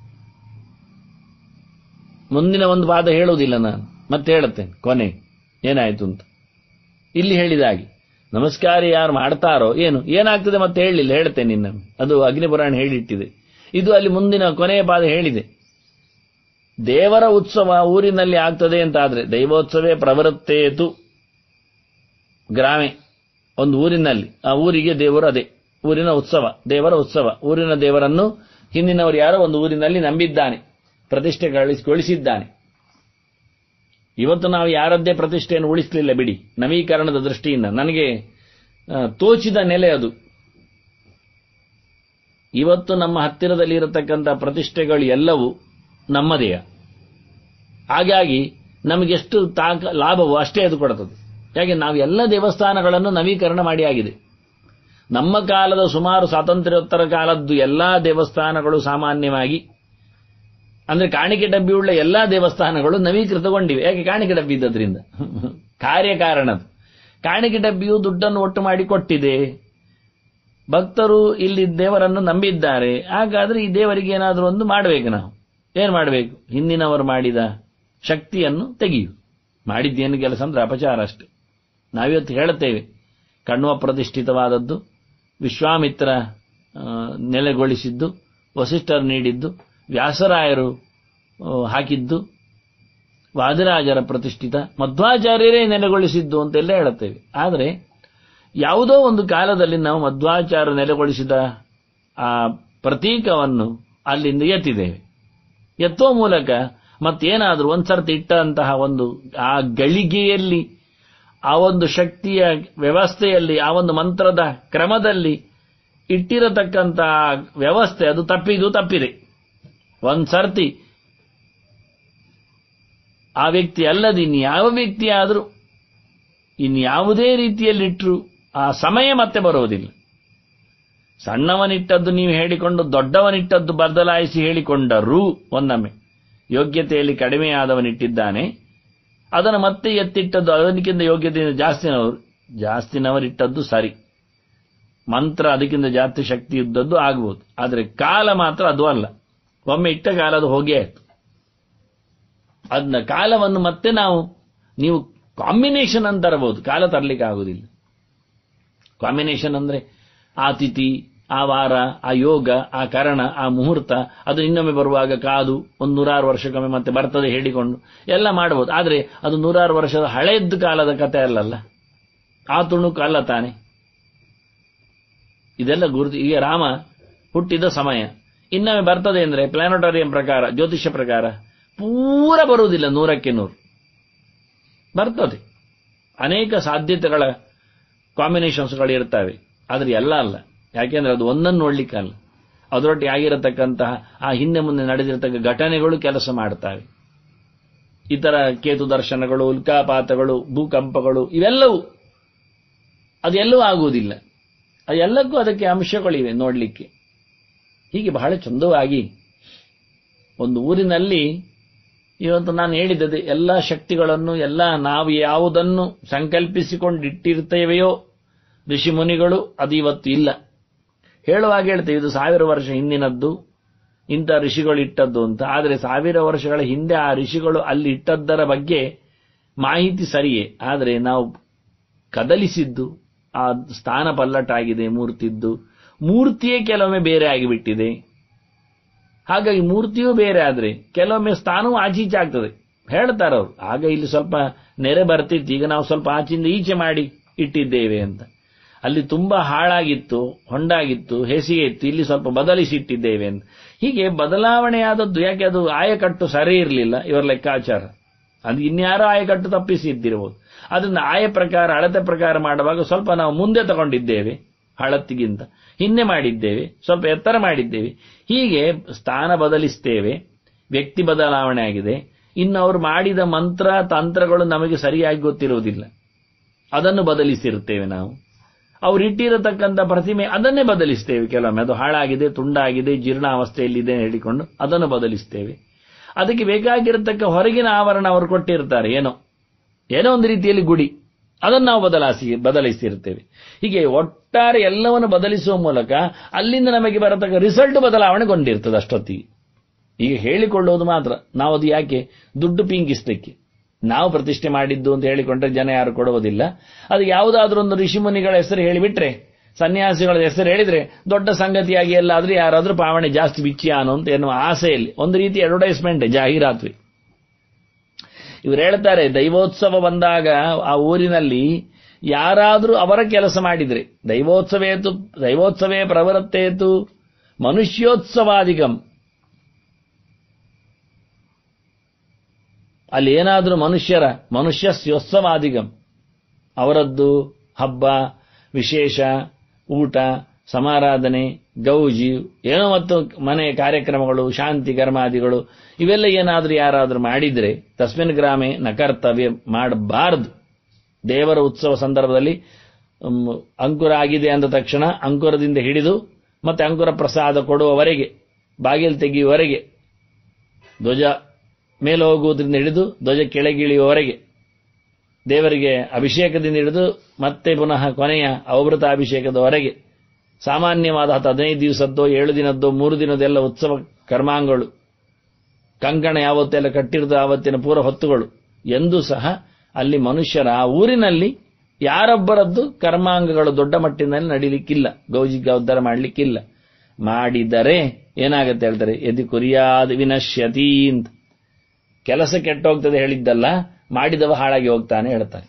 ಮುಂದಿನ ಒಂದು ವಾದ ಹೇಳುವುದಿಲ್ಲ ನಾನು ಮತ್ತೆ ಹೇಳುತ್ತೇನೆ ಕೊನೆ ಏನಾಯ್ತು ಅಂತ ಇಲ್ಲಿ ಹೇಳಿದಾಗೆ ನಮಸ್ಕಾರ ಯಾರು ಮಾಡ್ತಾರೋ ಏನು ಏನಾಗ್ತದೆ ಮತ್ತೆ ಹೇಳಲಿಲ್ಲ ಹೇಳ್ತೇನೆ ನಿನ್ನ ಅದು ಅಗ್ನಿಪುರಾಣ ಹೇಳಿಟ್ಟಿದೆ ಇದು ಅಲ್ಲಿ ಮುಂದಿನ ಕೊನೆಯ ಪಾದ ಹೇಳಿದೆ ದೇವರ ಉತ್ಸವ ಊರಿನಲ್ಲಿ ಆಗ್ತದೆ ಅಂತ ಆದ್ರೆ ದೈವೋತ್ಸವೇ ಪ್ರವೃತ್ತೇತು ಗ್ರಾಮೆ ಒಂದು ಊರಿನಲ್ಲಿ ಆ ಊರಿಗೆ ದೇವರು ಅದೇ ಊರಿನ ಉತ್ಸವ ದೇವರ ಉತ್ಸವ ಊರಿನ ದೇವರನ್ನು ಹಿಂದಿನವರು ಯಾರೋ ಒಂದು ಊರಿನಲ್ಲಿ ನಂಬಿದ್ದಾನೆ ಪ್ರತಿಷ್ಠೆಗೊಳಿಸಿದ್ದಾನೆ ಇವತ್ತು ನಾವು ಯಾರದ್ದೇ ಪ್ರತಿಷ್ಠೆಯನ್ನು ಉಳಿಸಲಿಲ್ಲ ಬಿಡಿ ನವೀಕರಣದ ದೃಷ್ಟಿಯಿಂದ ನನಗೆ ಆ, ತೋಚಿದ ನೆಲೆ ಅದು ಇವತ್ತು ನಮ್ಮ ಹತ್ತಿರದಲ್ಲಿ ಇರತಕ್ಕಂಥ ಪ್ರತಿಷ್ಠೆಗಳು ಎಲ್ಲವೂ ನಮ್ಮದೇ ಹಾಗಾಗಿ ನಮಗೆಷ್ಟು ತಾಕ ಲಾಭವೋ ಅಷ್ಟೇ ಅದು ಕೊಡುತ್ತದೆ ಯಾಕೆ ನಾವು ಎಲ್ಲ ದೇವಸ್ಥಾನಗಳನ್ನು ನವೀಕರಣ ಮಾಡಿ ಆಗಿದೆ ನಮ್ಮ ಕಾಲದ ಸುಮಾರು ಸ್ವಾತಂತ್ರ್ಯೋತ್ತರ ಕಾಲದ್ದು ಎಲ್ಲಾ ದೇವಸ್ಥಾನಗಳು ಸಾಮಾನ್ಯವಾಗಿ ಅಂದ್ರೆ ಕಾಣಿಕೆ ಡಬ್ಬಿ ಉಳ್ಳ ಎಲ್ಲಾ ದೇವಸ್ಥಾನಗಳು ನವೀಕೃತಗೊಂಡಿವೆ ಯಾಕೆ ಕಾಣಿಕೆ ಡಬ್ಬಿ ಇದ್ದದ್ರಿಂದ ಕಾರ್ಯಕಾರಣದು ಕಾಣಿಕೆ ಡಬ್ಬಿಯು ದುಡ್ಡನ್ನು ಒಟ್ಟು ಮಾಡಿ ಕೊಟ್ಟಿದೆ ಭಕ್ತರು ಇಲ್ಲಿ ದೇವರನ್ನು ನಂಬಿದ್ದಾರೆ ಹಾಗಾದ್ರೆ ಈ ದೇವರಿಗೆ ಏನಾದರೂ ಒಂದು ಮಾಡಬೇಕು ನಾವು ಏನ್ ಮಾಡಬೇಕು ಹಿಂದಿನವರು ಮಾಡಿದ ಶಕ್ತಿಯನ್ನು ತೆಗೆಯು ಮಾಡಿದ್ದೇನು ಕೆಲಸ ಅಂದ್ರೆ ಅಪಚಾರ ಅಷ್ಟೆ ನಾವಿವತ್ತು ಹೇಳುತ್ತೇವೆ ಕಣ್ವ ಪ್ರತಿಷ್ಠಿತವಾದದ್ದು ವಿಶ್ವಾಮಿತ್ರ ಆ, ನೆಲೆಗೊಳಿಸಿದ್ದು ವಸಿಷ್ಠರು ನೀಡಿದ್ದು ವ್ಯಾಸರಾಯರು ಆ, ಹಾಕಿದ್ದು ವಾದಿರಾಜರ ಪ್ರತಿಷ್ಠಿತ ಮಧ್ವಾಚಾರ್ಯರೇ ನೆಲೆಗೊಳಿಸಿದ್ದು ಅಂತೆಲ್ಲ ಹೇಳುತ್ತೇವೆ ಆದರೆ ಯಾವುದೋ ಒಂದು ಕಾಲದಲ್ಲಿ ನಾವು ಮಧ್ವಾಚಾರ್ಯ ನೆಲೆಗೊಳಿಸಿದ ಆ ಪ್ರತೀಕವನ್ನು ಅಲ್ಲಿಂದ ಎತ್ತಿದ್ದೇವೆ ಎತ್ತುವ ಮೂಲಕ ಮತ್ತೇನಾದರೂ ಒಂದ್ಸರ್ತಿ ಇಟ್ಟಂತಹ ಒಂದು ಆ ಗಳಿಗೆಯಲ್ಲಿ ಆ ಒಂದು ಶಕ್ತಿಯ ವ್ಯವಸ್ಥೆಯಲ್ಲಿ ಆ ಒಂದು ಮಂತ್ರದ ಕ್ರಮದಲ್ಲಿ ಇಟ್ಟಿರತಕ್ಕಂತಹ ವ್ಯವಸ್ಥೆ ಅದು ತಪ್ಪಿದು ತಪ್ಪಿದೆ ಒಂದ್ ಸರ್ತಿ ಆ ವ್ಯಕ್ತಿ ಅಲ್ಲದೆ ಇನ್ಯಾವ ವ್ಯಕ್ತಿ ಆದರೂ ಇನ್ಯಾವುದೇ ರೀತಿಯಲ್ಲಿಟ್ಟರು ಆ ಸಮಯ ಮತ್ತೆ ಬರುವುದಿಲ್ಲ ಸಣ್ಣವನಿಟ್ಟದ್ದು ನೀವು ಹೇಳಿಕೊಂಡು ದೊಡ್ಡವನಿಟ್ಟದ್ದು ಬದಲಾಯಿಸಿ ಹೇಳಿಕೊಂಡರೂ ಒಂದೊಮ್ಮೆ ಯೋಗ್ಯತೆಯಲ್ಲಿ ಕಡಿಮೆಯಾದವನಿಟ್ಟಿದ್ದಾನೆ ಅದನ್ನು ಮತ್ತೆ ಎತ್ತಿಟ್ಟದ್ದು ಅದಕ್ಕಿಂತ ಯೋಗ್ಯತೆಯಿಂದ ಜಾಸ್ತಿನವರು ಜಾಸ್ತಿನವರಿಟ್ಟದ್ದು ಸರಿ ಮಂತ್ರ ಅದಕ್ಕಿಂತ ಜಾಸ್ತಿ ಶಕ್ತಿ ಇದ್ದದ್ದು ಆಗ್ಬೋದು ಆದರೆ ಕಾಲ ಮಾತ್ರ ಅದು ಅಲ್ಲ ಒಮ್ಮೆ ಇಟ್ಟ ಕಾಲ ಅದು ಹೋಗೇ ಆಯ್ತು ಅದನ್ನ ಕಾಲವನ್ನು ಮತ್ತೆ ನಾವು ನೀವು ಕಾಂಬಿನೇಷನ್ ಅಂತ ತರಬಹುದು ಕಾಲ ತರಲಿಕ್ಕೆ ಆಗುದಿಲ್ಲ ಕಾಂಬಿನೇಷನ್ ಅಂದ್ರೆ ಆ ತಿಥಿ ಆ ವಾರ ಆ ಯೋಗ ಆ ಕರಣ ಆ ಮುಹೂರ್ತ ಅದು ಇನ್ನೊಮ್ಮೆ ಬರುವಾಗ ಕಾದು ಒಂದು ನೂರಾರು ವರ್ಷಕ್ಕೊಮ್ಮೆ ಮತ್ತೆ ಬರ್ತದೆ ಹೇಳಿಕೊಂಡು ಎಲ್ಲ ಮಾಡಬಹುದು ಆದರೆ ಅದು ನೂರಾರು ವರ್ಷದ ಹಳೆಯದ್ದು ಕಾಲದ ಕಥೆ ಅಲ್ಲಲ್ಲ ಆ ತುಣುಕು ಅಲ್ಲ ತಾನೆ ಇದೆಲ್ಲ ಗುರುತು ಈಗ ರಾಮ ಹುಟ್ಟಿದ ಸಮಯ ಇನ್ನೊಮ್ಮೆ ಬರ್ತದೆ ಅಂದ್ರೆ ಪ್ಲಾನಟೋರಿಯಂ ಪ್ರಕಾರ ಜ್ಯೋತಿಷ್ಯ ಪ್ರಕಾರ ಪೂರ ಬರುವುದಿಲ್ಲ ನೂರಕ್ಕೆ ನೂರು ಬರ್ತದೆ ಅನೇಕ ಸಾಧ್ಯತೆಗಳ ಕಾಂಬಿನೇಷನ್ಸ್ಗಳು ಇರ್ತವೆ ಆದ್ರೆ ಎಲ್ಲ ಅಲ್ಲ ಯಾಕೆಂದ್ರೆ ಅದು ಒಂದನ್ನು ನೋಡ್ಲಿಕ್ಕಲ್ಲ ಅದರೊಟ್ಟಿಗೆ ಆಗಿರತಕ್ಕಂತಹ ಆ ಹಿಂದೆ ಮುಂದೆ ನಡೆದಿರತಕ್ಕ ಘಟನೆಗಳು ಕೆಲಸ ಮಾಡ್ತವೆ ಇತರ ಕೇತು ದರ್ಶನಗಳು ಉಲ್ಕಾಪಾತಗಳು ಭೂಕಂಪಗಳು ಇವೆಲ್ಲವೂ ಅದೆಲ್ಲವೂ ಆಗುವುದಿಲ್ಲ ಅದೆಲ್ಲಕ್ಕೂ ಅದಕ್ಕೆ ಅಂಶಗಳಿವೆ ನೋಡಲಿಕ್ಕೆ ಹೀಗೆ ಬಹಳ ಚಂದವಾಗಿ ಒಂದು ಊರಿನಲ್ಲಿ ಇವತ್ತು ನಾನು ಹೇಳಿದ್ದದೆ ಎಲ್ಲ ಶಕ್ತಿಗಳನ್ನು ಎಲ್ಲ ನಾವು ಯಾವುದನ್ನು ಸಂಕಲ್ಪಿಸಿಕೊಂಡಿಟ್ಟಿರ್ತೇವೆಯೋ ಋಷಿ ಮುನಿಗಳು ಅದು ಇವತ್ತು ಇಲ್ಲ ಹೇಳುವಾಗ ಹೇಳ್ತೇವೆ ಇದು ಸಾವಿರ ವರ್ಷ ಹಿಂದಿನದ್ದು ಇಂಥ ಋಷಿಗಳು ಇಟ್ಟದ್ದು ಅಂತ ಆದರೆ ಸಾವಿರ ವರ್ಷಗಳ ಹಿಂದೆ ಆ ಋಷಿಗಳು ಅಲ್ಲಿ ಇಟ್ಟದ್ದರ ಬಗ್ಗೆ ಮಾಹಿತಿ ಸರಿಯೇ ಆದರೆ ನಾವು ಕದಲಿಸಿದ್ದು ಆ ಸ್ಥಾನ ಪಲ್ಲಟಾಗಿದೆ ಮೂರ್ತಿದ್ದು ಮೂರ್ತಿಯೇ ಕೆಲವೊಮ್ಮೆ ಬೇರೆ ಆಗಿಬಿಟ್ಟಿದೆ ಹಾಗಾಗಿ ಮೂರ್ತಿಯೂ ಬೇರೆ ಆದ್ರೆ ಕೆಲವೊಮ್ಮೆ ಸ್ಥಾನವೂ ಆಚೀಚೆ ಆಗ್ತದೆ ಹೇಳ್ತಾರೆ ಅವರು ಆಗ ಇಲ್ಲಿ ಸ್ವಲ್ಪ ನೆರೆ ಬರ್ತಿತ್ತು ಈಗ ನಾವು ಸ್ವಲ್ಪ ಆಚಿಂದ ಈಚೆ ಮಾಡಿ ಇಟ್ಟಿದ್ದೇವೆ ಅಂತ ಅಲ್ಲಿ ತುಂಬಾ ಹಾಳಾಗಿತ್ತು ಹೊಂಡಾಗಿತ್ತು ಹೇಸಿಗೆ ಇತ್ತು ಇಲ್ಲಿ ಸ್ವಲ್ಪ ಬದಲಿಸಿ ಇಟ್ಟಿದ್ದೇವೆ ಅಂತ ಹೀಗೆ ಬದಲಾವಣೆಯಾದದ್ದು ಯಾಕೆ ಅದು ಆಯಕಟ್ಟು ಸರಿ ಇರಲಿಲ್ಲ ಇವರ ಲೆಕ್ಕಾಚಾರ ಅದು ಇನ್ಯಾರೋ ಆಯಕಟ್ಟು ತಪ್ಪಿಸಿ ಇದ್ದಿರಬಹುದು ಅದನ್ನ ಆಯ ಪ್ರಕಾರ ಅಳತೆ ಪ್ರಕಾರ ಮಾಡುವಾಗ ಸ್ವಲ್ಪ ನಾವು ಮುಂದೆ ತಗೊಂಡಿದ್ದೇವೆ ಹಳತ್ತಿಗಿಂತ ಹಿಂದೆ ಮಾಡಿದ್ದೇವೆ ಸ್ವಲ್ಪ ಎತ್ತರ ಮಾಡಿದ್ದೇವೆ ಹೀಗೆ ಸ್ಥಾನ ಬದಲಿಸ್ತೇವೆ ವ್ಯಕ್ತಿ ಬದಲಾವಣೆ ಆಗಿದೆ ಇನ್ನು ಅವರು ಮಾಡಿದ ಮಂತ್ರ ತಂತ್ರಗಳು ನಮಗೆ ಸರಿಯಾಗಿ ಗೊತ್ತಿರುವುದಿಲ್ಲ ಅದನ್ನು ಬದಲಿಸಿರುತ್ತೇವೆ ನಾವು ಅವ್ರು ಇಟ್ಟಿರತಕ್ಕಂಥ ಪ್ರತಿಮೆ ಅದನ್ನೇ ಬದಲಿಸ್ತೇವೆ ಕೆಲವೊಮ್ಮೆ ಅದು ಹಾಳಾಗಿದೆ ತುಂಡಾಗಿದೆ ಜೀರ್ಣಾವಸ್ಥೆಯಲ್ಲಿದೆ ಹೇಳಿಕೊಂಡು ಅದನ್ನು ಬದಲಿಸ್ತೇವೆ ಅದಕ್ಕೆ ಬೇಕಾಗಿರತಕ್ಕ ಹೊರಗಿನ ಆವರಣ ಅವರು ಕೊಟ್ಟಿರ್ತಾರೆ ಏನೋ ಏನೋ ಒಂದು ರೀತಿಯಲ್ಲಿ ಗುಡಿ ಅದನ್ನು ನಾವು ಬದಲಾಯಿಸಿ ಬದಲಿಸಿರ್ತೇವೆ ಹೀಗೆ ಒಟ್ಟಾರೆ ಎಲ್ಲವನ್ನು ಬದಲಿಸುವ ಮೂಲಕ ಅಲ್ಲಿಂದ ನಮಗೆ ಬರತಕ್ಕ ರಿಸಲ್ಟ್ ಬದಲಾವಣೆಗೊಂಡಿರ್ತದೆ ಅಷ್ಟೊತ್ತಿಗೆ ಈಗ ಹೇಳಿಕೊಳ್ಳುವುದು ಮಾತ್ರ ನಾವು ಅದು ಯಾಕೆ ದುಡ್ಡು ಪೀಂಗಿಸ್ಲಿಕ್ಕೆ ನಾವು ಪ್ರತಿಷ್ಠೆ ಮಾಡಿದ್ದು ಅಂತ ಹೇಳಿಕೊಂಡ್ರೆ ಜನ ಯಾರು ಕೊಡುವುದಿಲ್ಲ ಅದು ಯಾವುದಾದ್ರೂ ಒಂದು ಋಷಿಮುನಿಗಳ ಹೆಸರು ಹೇಳಿಬಿಟ್ರೆ ಸನ್ಯಾಸಿಗಳ ಹೆಸರು ಹೇಳಿದ್ರೆ ದೊಡ್ಡ ಸಂಗತಿಯಾಗಿ ಎಲ್ಲಾದ್ರೂ ಯಾರಾದ್ರೂ ಪಾವಣೆ ಜಾಸ್ತಿ ಬಿಚ್ಚಿಯಾನು ಅಂತ ಎನ್ನುವ ಆಸೆಯಲ್ಲಿ ಒಂದು ರೀತಿ ಅಡ್ವರ್ಟೈಸ್ಮೆಂಟ್ ಜಾಹೀರಾತು ಇವರು ಹೇಳ್ತಾರೆ ದೈವೋತ್ಸವ ಬಂದಾಗ ಆ ಊರಿನಲ್ಲಿ ಯಾರಾದ್ರೂ ಅವರ ಕೆಲಸ ಮಾಡಿದ್ರೆ ದೈವೋತ್ಸವೇತು ದೈವೋತ್ಸವೇ ಪ್ರವೃತ್ತೇತು ಮನುಷ್ಯೋತ್ಸವಾದಿಗಂ ಅಲ್ಲಿ ಏನಾದ್ರೂ ಮನುಷ್ಯರ ಮನುಷ್ಯಸ್ಯೋತ್ಸವಾದಿಗಂ ಅವರದ್ದು ಹಬ್ಬ ವಿಶೇಷ ಊಟ ಸಮಾರಾಧನೆ ಗೌಜಿ ಏನೋ ಮತ್ತು ಮನೆ ಕಾರ್ಯಕ್ರಮಗಳು ಶಾಂತಿ ಕರ್ಮಾದಿಗಳು ಇವೆಲ್ಲ ಏನಾದ್ರೂ ಯಾರಾದ್ರೂ ಮಾಡಿದ್ರೆ ತಸ್ಮಿನ್ ಗ್ರಾಮೆ ನಕರ್ತವ್ಯ ಮಾಡಬಾರದು ದೇವರ ಉತ್ಸವ ಸಂದರ್ಭದಲ್ಲಿ ಮ್, ಅಂಕುರ ಆಗಿದೆ ಅಂದ ತಕ್ಷಣ ಅಂಕುರದಿಂದ ಹಿಡಿದು ಮತ್ತೆ ಅಂಕುರ ಪ್ರಸಾದ ಕೊಡುವವರೆಗೆ ಬಾಗಿಲು ತೆಗೆಯುವವರೆಗೆ ಧ್ವಜ ಮೇಲೆ ಹೋಗುವುದರಿಂದ ಹಿಡಿದು ಧ್ವಜ ಕೆಳಗಿಳಿಯುವವರೆಗೆ ದೇವರಿಗೆ ಅಭಿಷೇಕದಿಂದ ಹಿಡಿದು ಮತ್ತೆ ಪುನಃ ಕೊನೆಯ ಅವಭೃತ ಅಭಿಷೇಕದವರೆಗೆ ಸಾಮಾನ್ಯವಾದ ಹತ್ತು ಹದಿನೈದು ದಿವಸದ್ದೋ ಏಳು ದಿನದ್ದೋ ಮೂರು ದಿನದೆಲ್ಲ ಉತ್ಸವ ಕರ್ಮಾಂಗಗಳು ಕಂಕಣ ಯಾವತ್ತೆಲ್ಲ ಕಟ್ಟಿರದ ಆವತ್ತಿನ ಪೂರ ಹೊತ್ತುಗಳು ಎಂದೂ ಸಹ ಅಲ್ಲಿ ಮನುಷ್ಯರ ಆ ಊರಿನಲ್ಲಿ ಯಾರೊಬ್ಬರದ್ದು ಕರ್ಮಾಂಗಗಳು ದೊಡ್ಡ ಮಟ್ಟಿನಲ್ಲಿ ನಡೀಲಿಕ್ಕಿಲ್ಲ ಗೌಜಿ ಉದ್ಧಾರ ಮಾಡಲಿಕ್ಕಿಲ್ಲ ಮಾಡಿದರೆ ಏನಾಗುತ್ತೆ ಹೇಳ್ತಾರೆ ಎದಿ ಕುರಿಯಾದ ವಿನಶ್ಯತಿ ಅಂತ ಕೆಲಸ ಕೆಟ್ಟೋಗ್ತದೆ ಹೇಳಿದ್ದಲ್ಲ ಮಾಡಿದವ ಹಾಳಾಗಿ ಹೋಗ್ತಾನೆ ಹೇಳ್ತಾರೆ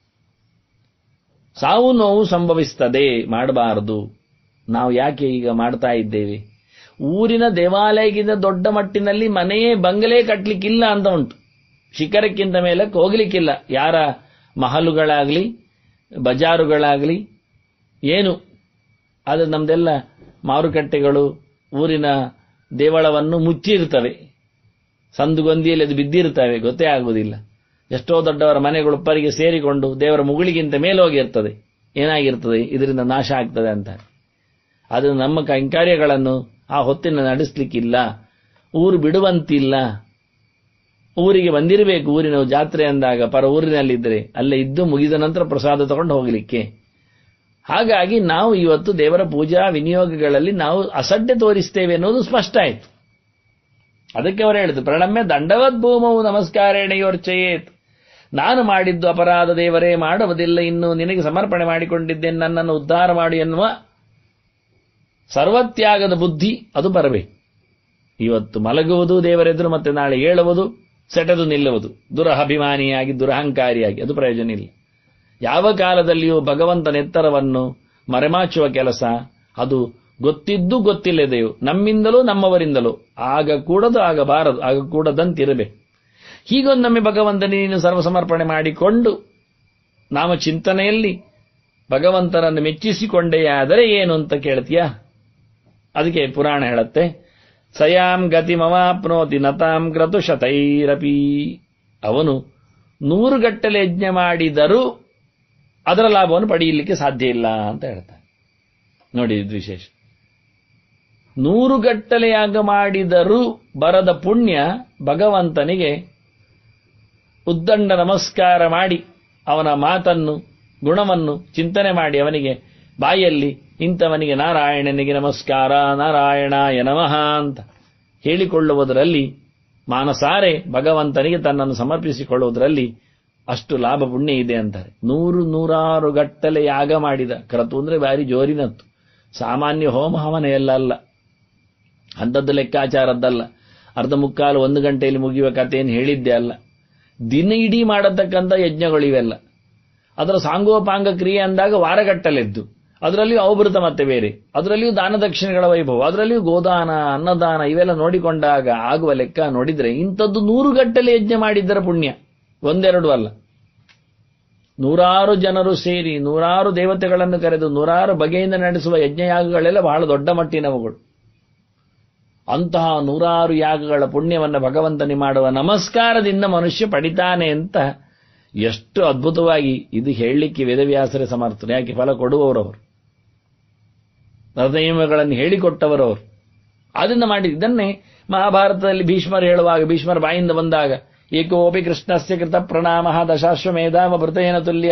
ಸಾವು ನೋವು ಸಂಭವಿಸ್ತದೆ ಮಾಡಬಾರದು ನಾವು ಯಾಕೆ ಈಗ ಮಾಡ್ತಾ ಇದ್ದೇವೆ ಊರಿನ ದೇವಾಲಯಕ್ಕಿಂತ ದೊಡ್ಡ ಮಟ್ಟಿನಲ್ಲಿ ಮನೆಯೇ ಬಂಗಲೆ ಕಟ್ಟಲಿಕ್ಕಿಲ್ಲ ಅಂತ ಉಂಟು ಶಿಖರಕ್ಕಿಂತ ಮೇಲೆ ಹೋಗ್ಲಿಕ್ಕಿಲ್ಲ ಯಾರ ಮಹಲುಗಳಾಗಲಿ ಬಜಾರುಗಳಾಗಲಿ ಏನು ಅದು ನಮ್ದೆಲ್ಲ ಮಾರುಕಟ್ಟೆಗಳು ಊರಿನ ದೇವಳವನ್ನು ಮುಚ್ಚಿರ್ತವೆ ಸಂದುಗೊಂದಿಯಲ್ಲಿ ಅದು ಬಿದ್ದಿರ್ತವೆ ಗೊತ್ತೇ ಆಗುವುದಿಲ್ಲ ಎಷ್ಟೋ ದೊಡ್ಡವರ ಮನೆಗಳು ಉಪ್ಪರಿಗೆ ಸೇರಿಕೊಂಡು ದೇವರ ಮುಗುಳಿಗಿಂತ ಮೇಲೋಗಿರ್ತದೆ ಏನಾಗಿರ್ತದೆ ಇದರಿಂದ ನಾಶ ಆಗ್ತದೆ ಅಂತ ಅದು ನಮ್ಮ ಕೈಂಕಾರ್ಯಗಳನ್ನು ಆ ಹೊತ್ತಿನ ನಡೆಸಲಿಕ್ಕಿಲ್ಲ ಊರು ಬಿಡುವಂತಿಲ್ಲ ಊರಿಗೆ ಬಂದಿರಬೇಕು ಊರಿನ ಜಾತ್ರೆ ಅಂದಾಗ ಪರ ಊರಿನಲ್ಲಿದ್ದರೆ ಅಲ್ಲೇ ಇದ್ದು ಮುಗಿದ ನಂತರ ಪ್ರಸಾದ ತಗೊಂಡು ಹೋಗಲಿಕ್ಕೆ ಹಾಗಾಗಿ ನಾವು ಇವತ್ತು ದೇವರ ಪೂಜಾ ವಿನಿಯೋಗಗಳಲ್ಲಿ ನಾವು ಅಸಡ್ಡೆ ತೋರಿಸ್ತೇವೆ ಅನ್ನೋದು ಸ್ಪಷ್ಟ ಆಯಿತು ಅದಕ್ಕೆ ಅವರು ಹೇಳಿದ್ರು ಪ್ರಣಮ್ಯ ದಂಡವದ್ ಭೂಮವು ನಮಸ್ಕಾರೇಣೆಯೋರ್ಚಯೇತ್ ನಾನು ಮಾಡಿದ್ದು ಅಪರಾಧ ದೇವರೇ ಮಾಡುವುದಿಲ್ಲ ಇನ್ನು ನಿನಗೆ ಸಮರ್ಪಣೆ ಮಾಡಿಕೊಂಡಿದ್ದೇನೆ ನನ್ನನ್ನು ಉದ್ಧಾರ ಮಾಡಿ ಎನ್ನುವ ಸರ್ವತ್ಯಾಗದ ಬುದ್ಧಿ ಅದು ಬರಬೇಕು ಇವತ್ತು ಮಲಗುವುದು ದೇವರೆದುರು ಮತ್ತೆ ನಾಳೆ ಏಳುವುದು ಸೆಟೆದು ನಿಲ್ಲುವುದು ದುರಹಭಿಮಾನಿಯಾಗಿ ದುರಹಂಕಾರಿಯಾಗಿ ಅದು ಪ್ರಯೋಜನ ಇಲ್ಲ ಯಾವ ಕಾಲದಲ್ಲಿಯೂ ಭಗವಂತನ ಎತ್ತರವನ್ನು ಮರೆಮಾಚುವ ಕೆಲಸ ಅದು ಗೊತ್ತಿದ್ದು ಗೊತ್ತಿಲ್ಲದೆಯೋ ನಮ್ಮಿಂದಲೂ ನಮ್ಮವರಿಂದಲೂ ಆಗ ಕೂಡದು ಆಗಬಾರದು ಆಗ ಕೂಡದಂತಿರಬೇಕು ಹೀಗೊಂದೊಮ್ಮೆ ಭಗವಂತನ ನೀನು ಸರ್ವಸಮರ್ಪಣೆ ಮಾಡಿಕೊಂಡು ನಾಮ ಚಿಂತನೆಯಲ್ಲಿ ಭಗವಂತನನ್ನು ಮೆಚ್ಚಿಸಿಕೊಂಡೆಯಾದರೆ ಏನು ಅಂತ ಕೇಳ್ತೀಯಾ ಅದಕ್ಕೆ ಪುರಾಣ ಹೇಳುತ್ತೆ ಸಯಾಂ ಗತಿ ಮವಾಪ್ನೋತಿ ನತಾಂ ಕ್ರತು ಶತೈರಪಿ ಅವನು ನೂರು ಗಟ್ಟಲೆ ಯಜ್ಞ ಮಾಡಿದರೂ ಅದರ ಲಾಭವನ್ನು ಪಡೆಯಲಿಕ್ಕೆ ಸಾಧ್ಯ ಇಲ್ಲ ಅಂತ ಹೇಳ್ತಾನೆ ನೋಡಿ ಇದು ವಿಶೇಷ ನೂರು ಗಟ್ಟಲೆ ಯಾಗ ಮಾಡಿದರೂ ಬರದ ಪುಣ್ಯ ಭಗವಂತನಿಗೆ ಉದ್ದಂಡ ನಮಸ್ಕಾರ ಮಾಡಿ ಅವನ ಮಾತನ್ನು ಗುಣವನ್ನು ಚಿಂತನೆ ಮಾಡಿ ಅವನಿಗೆ ಬಾಯಲ್ಲಿ ಇಂಥವನಿಗೆ ನಾರಾಯಣನಿಗೆ ನಮಸ್ಕಾರ ನಾರಾಯಣಾಯ ನಮಃ ಅಂತ ಹೇಳಿಕೊಳ್ಳುವುದರಲ್ಲಿ ಮಾನಸಾರೆ ಭಗವಂತನಿಗೆ ತನ್ನನ್ನು ಸಮರ್ಪಿಸಿಕೊಳ್ಳುವುದರಲ್ಲಿ ಅಷ್ಟು ಲಾಭ ಪುಣ್ಯ ಇದೆ ಅಂತಾರೆ ನೂರು ನೂರಾರು ಗಟ್ಟಲೆ ಯಾಗ ಮಾಡಿದ ಕ್ರತು ಅಂದ್ರೆ ಭಾರಿ ಜೋರಿನತ್ತು ಸಾಮಾನ್ಯ ಹೋಮ ಹವನೆಯಲ್ಲ ಅಲ್ಲ ಅಂಥದ್ದು ಲೆಕ್ಕಾಚಾರದ್ದಲ್ಲ ಅರ್ಧ ಮುಕ್ಕಾಲು ಒಂದು ಗಂಟೆಯಲ್ಲಿ ಮುಗಿಯುವ ಕಥೆಯನ್ನು ಹೇಳಿದ್ದೆ ಅಲ್ಲ ದಿನ ಇಡೀ ಮಾಡತಕ್ಕಂಥ ಯಜ್ಞಗಳಿವೆಲ್ಲ ಅದರ ಸಾಂಗೋಪಾಂಗ ಕ್ರಿಯೆ ಅಂದಾಗ ವಾರಗಟ್ಟಲೆದ್ದು ಅದರಲ್ಲಿಯೂ ಅವಭೃತ ಮತ್ತೆ ಬೇರೆ ಅದರಲ್ಲಿಯೂ ದಾನ ದಕ್ಷಿಣೆಗಳ ವೈಭವ ಅದರಲ್ಲಿಯೂ ಗೋದಾನ ಅನ್ನದಾನ ಇವೆಲ್ಲ ನೋಡಿಕೊಂಡಾಗ ಆಗುವ ಲೆಕ್ಕ ನೋಡಿದ್ರೆ ಇಂಥದ್ದು ನೂರು ಗಟ್ಟಲೆ ಯಜ್ಞ ಮಾಡಿದ್ದರ ಪುಣ್ಯ ಒಂದೆರಡು ಅಲ್ಲ ನೂರಾರು ಜನರು ಸೇರಿ ನೂರಾರು ದೇವತೆಗಳನ್ನು ಕರೆದು ನೂರಾರು ಬಗೆಯಿಂದ ನಡೆಸುವ ಯಜ್ಞಯಾಗಗಳೆಲ್ಲ ಬಹಳ ದೊಡ್ಡ ಮಟ್ಟಿನವುಗಳು ಅಂತಹ ನೂರಾರು ಯಾಗಗಳ ಪುಣ್ಯವನ್ನು ಭಗವಂತನಿ ಮಾಡುವ ನಮಸ್ಕಾರದಿಂದ ಮನುಷ್ಯ ಪಡಿತಾನೆ ಅಂತ ಎಷ್ಟು ಅದ್ಭುತವಾಗಿ ಇದು ಹೇಳಲಿಕ್ಕೆ ವೇದವ್ಯಾಸರೇ ಸಮರ್ಥರು ಯಾಕೆ ಫಲ ಕೊಡುವವರವರು ನಿಯಮಗಳನ್ನು ಹೇಳಿಕೊಟ್ಟವರವರು ಅದನ್ನು ಮಾಡಿ ಇದನ್ನೇ ಮಹಾಭಾರತದಲ್ಲಿ ಭೀಷ್ಮರು ಹೇಳುವಾಗ ಭೀಷ್ಮರ ಬಾಯಿಂದ ಬಂದಾಗ ಏಕೋಪಿ ಕೃಷ್ಣಸ್ಯ ಕೃತ ಪ್ರಣಾಮ ದಶಾಶ್ವಮೇಧಾಮ ಭೃತೇನ ತುಲ್ಯ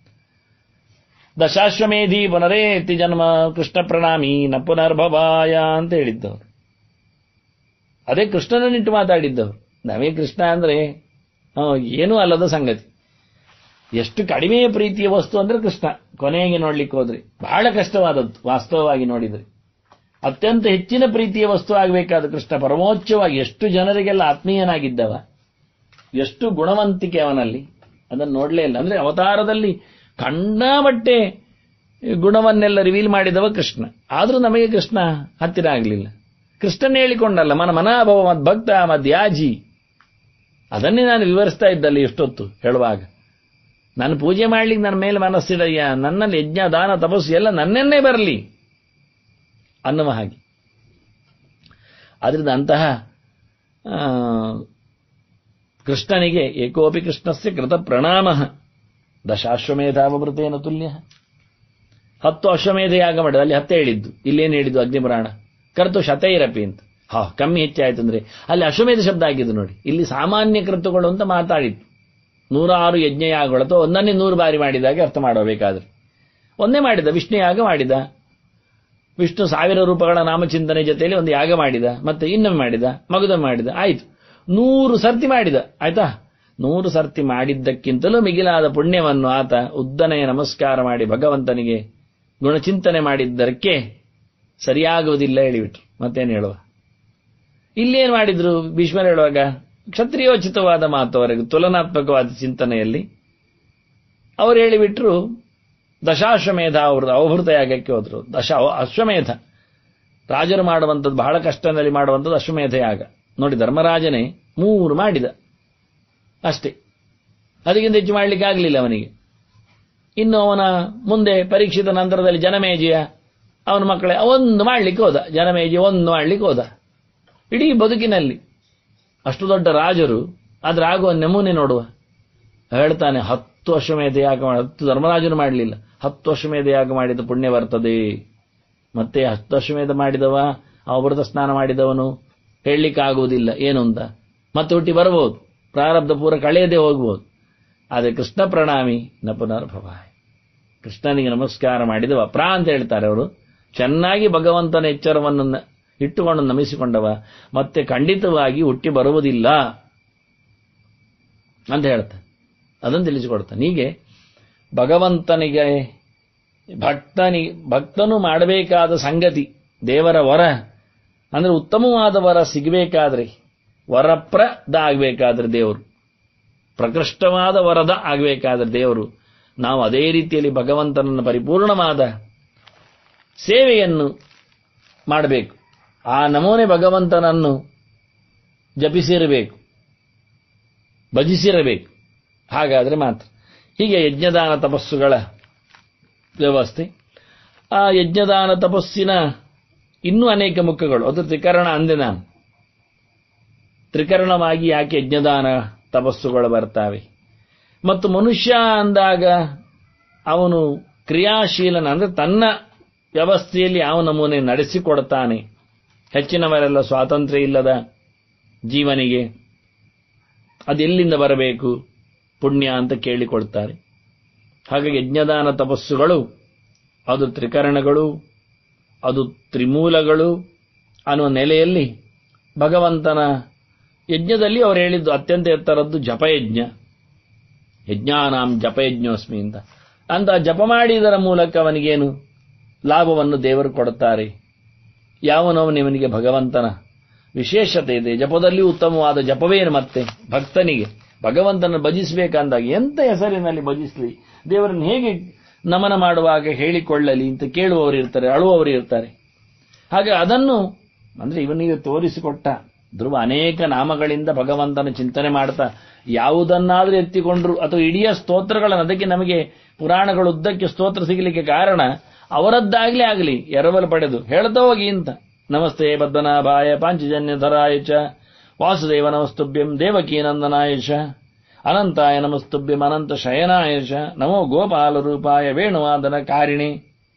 ದಶಾಶ್ವಮೇಧಿ ಪುನರೇತಿ ಜನ್ಮ ಕೃಷ್ಣ ಪ್ರಣಾಮಿ ನ ಪುನರ್ಭವಾಯ ಅಂತ ಹೇಳಿದ್ದವರು ಅದೇ ಕೃಷ್ಣನನ್ನಿಟ್ಟು ಮಾತಾಡಿದ್ದವರು ನಮಗೆ ಕೃಷ್ಣ ಅಂದ್ರೆ ಏನೂ ಅಲ್ಲದ ಸಂಗತಿ ಎಷ್ಟು ಕಡಿಮೆ ಪ್ರೀತಿಯ ವಸ್ತು ಅಂದ್ರೆ ಕೃಷ್ಣ ಕೊನೆಗೆ ನೋಡ್ಲಿಕ್ಕೆ ಹೋದ್ರೆ ಬಹಳ ಕಷ್ಟವಾದದ್ದು ವಾಸ್ತವವಾಗಿ ನೋಡಿದ್ರೆ ಅತ್ಯಂತ ಹೆಚ್ಚಿನ ಪ್ರೀತಿಯ ವಸ್ತು ಆಗಬೇಕಾದ ಕೃಷ್ಣ ಪರಮೋಚ್ಚವಾಗಿ ಎಷ್ಟು ಜನರಿಗೆಲ್ಲ ಆತ್ಮೀಯನಾಗಿದ್ದವ ಎಷ್ಟು ಗುಣವಂತಿಕೆ ಅವನಲ್ಲಿ ಅದನ್ನು ನೋಡಲೇ ಇಲ್ಲ ಅಂದ್ರೆ ಅವತಾರದಲ್ಲಿ ಕಂಡಾಬಟ್ಟೆ ಗುಣವನ್ನೆಲ್ಲ ರಿವೀಲ್ ಮಾಡಿದವ ಕೃಷ್ಣ ಆದರೂ ನಮಗೆ ಕೃಷ್ಣ ಹತ್ತಿರ ಆಗಲಿಲ್ಲ ಕೃಷ್ಣನ್ ಹೇಳಿಕೊಂಡಲ್ಲ ಮನ ಮನಾಭವ ಮದ್ ಭಕ್ತ ಮದ್ ಯಾಜಿ ಅದನ್ನೇ ನಾನು ವಿವರಿಸ್ತಾ ಇದ್ದಲ್ಲಿ ಎಷ್ಟೊತ್ತು ಹೇಳುವಾಗ ನಾನು ಪೂಜೆ ಮಾಡ್ಲಿಕ್ಕೆ ನನ್ನ ಮೇಲೆ ಮನಸ್ಸಿದಯ್ಯ ನನ್ನಲ್ಲಿ ಯಜ್ಞ ದಾನ ತಪಸ್ಸು ಎಲ್ಲ ನನ್ನೆನ್ನೇ ಬರಲಿ ಅನ್ನುವ ಹಾಗೆ ಅದರಿಂದ ಅಂತಹ ಕೃಷ್ಣನಿಗೆ ಏಕೋಪಿ ಕೃಷ್ಣಸ್ಯ ಕೃತ ಪ್ರಣಾಮ ದಶಾಶ್ವಮೇಧಾವೃತೇನ ತುಲ್ಯ ಹತ್ತು ಅಶ್ವಮೇಧ ಯಾಗ ಮಾಡಿದ ಅಲ್ಲಿ ಹತ್ತೆ ಹೇಳಿದ್ದು ಇಲ್ಲೇನು ಹೇಳಿದ್ದು ಅಗ್ನಿಪುರಾಣ ಕರ್ತು ಶತೈರಪಿ ಅಂತ ಹಾ ಕಮ್ಮಿ ಹೆಚ್ಚಾಯ್ತು ಅಂದ್ರೆ ಅಲ್ಲಿ ಅಶ್ವಮೇಧ ಶಬ್ದ ಆಗಿದ್ದು ನೋಡಿ ಇಲ್ಲಿ ಸಾಮಾನ್ಯ ಕೃತುಗಳು ಅಂತ ಮಾತಾಡಿದ್ದು ನೂರಾರು ಯಜ್ಞಯಾಗಗಳು ಅಥವಾ ಒಂದನ್ನೇ ನೂರು ಬಾರಿ ಮಾಡಿದಾಗೆ ಅರ್ಥ ಮಾಡಬೇಕಾದ್ರೆ ಒಂದೇ ಮಾಡಿದ ವಿಷ್ಣು ಯಾಗ ಮಾಡಿದ ವಿಷ್ಣು ಸಾವಿರ ರೂಪಗಳ ನಾಮಚಿಂತನೆ ಜೊತೆಯಲ್ಲಿ ಒಂದು ಯಾಗ ಮಾಡಿದ ಮತ್ತೆ ಇನ್ನೊಮ್ಮೆ ಮಾಡಿದ ಮಗದೊಮ್ಮೆ ಮಾಡಿದ ಆಯ್ತು ನೂರು ಸರ್ತಿ ಮಾಡಿದ ಆಯ್ತಾ ನೂರು ಸರ್ತಿ ಮಾಡಿದ್ದಕ್ಕಿಂತಲೂ ಮಿಗಿಲಾದ ಪುಣ್ಯವನ್ನು ಆತ ಉದ್ದನೆಯ ನಮಸ್ಕಾರ ಮಾಡಿ ಭಗವಂತನಿಗೆ ಗುಣಚಿಂತನೆ ಮಾಡಿದ್ದಕ್ಕೆ ಸರಿಯಾಗುವುದಿಲ್ಲ ಹೇಳಿಬಿಟ್ರು ಮತ್ತೇನು ಹೇಳುವ ಇಲ್ಲೇನು ಮಾಡಿದ್ರು ಭೀಷ್ಮರು ಹೇಳುವಾಗ ಕ್ಷತ್ರಿಯೋಚಿತವಾದ ಮಾತು ಅವರಿಗೆ ತುಲನಾತ್ಮಕವಾದ ಚಿಂತನೆಯಲ್ಲಿ ಅವರು ಹೇಳಿಬಿಟ್ರು ದಶಾಶ್ವಮೇಧ ಅವ್ರದ್ದು ಅವಭೃತ ಯಾಗಕ್ಕೆ ಹೋದ್ರು ದಶ ಅಶ್ವಮೇಧ ರಾಜರು ಮಾಡುವಂಥದ್ದು ಬಹಳ ಕಷ್ಟದಲ್ಲಿ ಮಾಡುವಂಥದ್ದು ಅಶ್ವಮೇಧ ಯಾಗ ನೋಡಿ ಧರ್ಮರಾಜನೇ ಮೂರು ಮಾಡಿದ ಅಷ್ಟೇ ಅದಕ್ಕಿಂತ ಹೆಚ್ಚು ಮಾಡಲಿಕ್ಕೆ ಆಗಲಿಲ್ಲ ಅವನಿಗೆ ಇನ್ನು ಅವನ ಮುಂದೆ ಪರೀಕ್ಷಿತ ನಂತರದಲ್ಲಿ ಜನಮೇಜಯ ಅವನ ಮಕ್ಕಳೇ ಒಂದು ಮಾಡಲಿಕ್ಕೆ ಹೋದ ಜನಮೇಜಯ ಒಂದು ಮಾಡಲಿಕ್ಕೆ ಹೋದ ಇಡೀ ಬದುಕಿನಲ್ಲಿ ಅಷ್ಟು ದೊಡ್ಡ ರಾಜರು ಆದ್ರೆ ಆಗುವ ನಮೂನೆ ನೋಡುವ ಹೇಳ್ತಾನೆ ಹತ್ತು ಅಶ್ವಮೇಧ ಯಾಗ ಮಾಡಿ ಹತ್ತು ಧರ್ಮರಾಜನು ಮಾಡಲಿಲ್ಲ ಹತ್ತು ಅಶ್ವಮೇಧ ಯಾಗ ಮಾಡಿದ ಪುಣ್ಯ ಬರ್ತದೆ ಮತ್ತೆ ಹತ್ತು ಅಶ್ವಮೇಧ ಮಾಡಿದವ ಅವೃತ ಸ್ನಾನ ಮಾಡಿದವನು ಹೇಳಲಿಕ್ಕಾಗುವುದಿಲ್ಲ ಏನು ಅಂತ ಮತ್ತೆ ಹುಟ್ಟಿ ಬರಬಹುದು ಪ್ರಾರಬ್ಧ ಪೂರ ಕಳೆಯದೆ ಹೋಗ್ಬೋದು ಆದರೆ ಕೃಷ್ಣ ಪ್ರಣಾಮಿ ನ ಪುನರ್ಭವಾಯ್ ಕೃಷ್ಣನಿಗೆ ನಮಸ್ಕಾರ ಮಾಡಿದವ ಪ್ರಾ ಅಂತ ಹೇಳ್ತಾರೆ ಅವರು ಚೆನ್ನಾಗಿ ಭಗವಂತನ ಎಚ್ಚರವನ್ನು ನ- ಇಟ್ಟುಕೊಂಡು ನಮಿಸಿಕೊಂಡವ ಮತ್ತೆ ಖಂಡಿತವಾಗಿ ಹುಟ್ಟಿ ಬರುವುದಿಲ್ಲ ಅಂತ ಹೇಳ್ತಾನೆ ಅದನ್ನು ತಿಳಿಸಿಕೊಡ್ತಾನೆ ಹೀಗೆ ಭಗವಂತನಿಗೆ ಭಕ್ತನಿ ಭಕ್ತನು ಮಾಡಬೇಕಾದ ಸಂಗತಿ ದೇವರ ವರ ಅಂದ್ರೆ ಉತ್ತಮವಾದ ವರ ಸಿಗಬೇಕಾದ್ರೆ ವರಪ್ರದ ಆಗಬೇಕಾದ್ರೆ ದೇವರು ಪ್ರಕೃಷ್ಟವಾದ ವರದ ಆಗಬೇಕಾದ್ರೆ ದೇವರು ನಾವು ಅದೇ ರೀತಿಯಲ್ಲಿ ಭಗವಂತನನ್ನು ಪರಿಪೂರ್ಣವಾದ ಸೇವೆಯನ್ನು ಮಾಡಬೇಕು ಆ ನಮೂನೆ ಭಗವಂತನನ್ನು ಜಪಿಸಿರಬೇಕು ಭಜಿಸಿರಬೇಕು ಹಾಗಾದ್ರೆ ಮಾತ್ರ ಹೀಗೆ ಯಜ್ಞದಾನ ತಪಸ್ಸುಗಳ ವ್ಯವಸ್ಥೆ ಆ ಯಜ್ಞದಾನ ತಪಸ್ಸಿನ ಇನ್ನೂ ಅನೇಕ ಮುಖಗಳು ಅದು ತ್ರಿಕರಣ ಅಂದೆ ನಾನು ತ್ರಿಕರಣವಾಗಿ ಯಾಕೆ ಯಜ್ಞದಾನ ತಪಸ್ಸುಗಳು ಬರ್ತವೆ ಮತ್ತು ಮನುಷ್ಯ ಅಂದಾಗ ಅವನು ಕ್ರಿಯಾಶೀಲನ ಅಂದ್ರೆ ತನ್ನ ವ್ಯವಸ್ಥೆಯಲ್ಲಿ ಯಾವ ನಮೂನೆ ನಡೆಸಿಕೊಡ್ತಾನೆ ಹೆಚ್ಚಿನವರೆಲ್ಲ ಸ್ವಾತಂತ್ರ್ಯ ಇಲ್ಲದ ಜೀವನಿಗೆ ಅದೆಲ್ಲಿಂದ ಬರಬೇಕು ಪುಣ್ಯ ಅಂತ ಕೇಳಿಕೊಳ್ತಾರೆ ಹಾಗಾಗಿ ಯಜ್ಞದಾನ ತಪಸ್ಸುಗಳು ಅದು ತ್ರಿಕರಣಗಳು ಅದು ತ್ರಿಮೂಲಗಳು ಅನ್ನುವ ನೆಲೆಯಲ್ಲಿ ಭಗವಂತನ ಯಜ್ಞದಲ್ಲಿ ಅವರು ಹೇಳಿದ್ದು ಅತ್ಯಂತ ಎತ್ತರದ್ದು ಜಪಯಜ್ಞ ಯಜ್ಞಾನಾಂ ಜಪಯಜ್ಞೋಸ್ಮಿ ಅಂತ ಅಂತ ಜಪ ಮಾಡಿದರ ಮೂಲಕ ಅವನಿಗೇನು ಲಾಭವನ್ನು ದೇವರು ಕೊಡುತ್ತಾರೆ ಯಾವನವನಿವನಿಗೆ ಭಗವಂತನ ವಿಶೇಷತೆ ಇದೆ ಜಪದಲ್ಲಿ ಉತ್ತಮವಾದ ಜಪವೇನು ಮತ್ತೆ ಭಕ್ತನಿಗೆ ಭಗವಂತನ ಭಜಿಸಬೇಕಂದಾಗ ಎಂತ ಹೆಸರಿನಲ್ಲಿ ಭಜಿಸಲಿ ದೇವರನ್ನು ಹೇಗೆ ನಮನ ಮಾಡುವಾಗ ಹೇಳಿಕೊಳ್ಳಲಿ ಅಂತ ಕೇಳುವವರು ಇರ್ತಾರೆ ಅಳುವವರು ಇರ್ತಾರೆ ಹಾಗೆ ಅದನ್ನು ಅಂದ್ರೆ ಇವನಿಗೆ ತೋರಿಸಿಕೊಟ್ಟ ಧ್ರುವ ಅನೇಕ ನಾಮಗಳಿಂದ ಭಗವಂತನ ಚಿಂತನೆ ಮಾಡ್ತಾ ಯಾವುದನ್ನಾದ್ರೂ ಎತ್ತಿಕೊಂಡ್ರು ಅಥವಾ ಇಡೀ ಸ್ತೋತ್ರಗಳನ್ನು ಅದಕ್ಕೆ ನಮಗೆ ಪುರಾಣಗಳು ಉದ್ದಕ್ಕೆ ಸ್ತೋತ್ರ ಸಿಗಲಿಕ್ಕೆ ಕಾರಣ ಅವರದ್ದಾಗ್ಲೇ ಆಗಲಿ ಎರವಲು ಪಡೆದು ಹೇಳ್ತಾ ಹೋಗಿ ಅಂತ ನಮಸ್ತೆ ಪದ್ಮನಾಭಾಯ ಪಾಂಚಜನ್ಯಧರಾಯ ಚ ವಾಸುದೇವ ನಮಸ್ತುಭ್ಯಂ ದೇವಕೀ ನಂದನಾಯ ಚ ಅನಂತಾಯ ನಮಸ್ತುಭ್ಯಂ ಅನಂತ ಶಯನಾಯ ಚ ನಮೋ ಗೋಪಾಲ ರೂಪಾಯ ವೇಣುವಾದನ ಕಾರಿಣಿ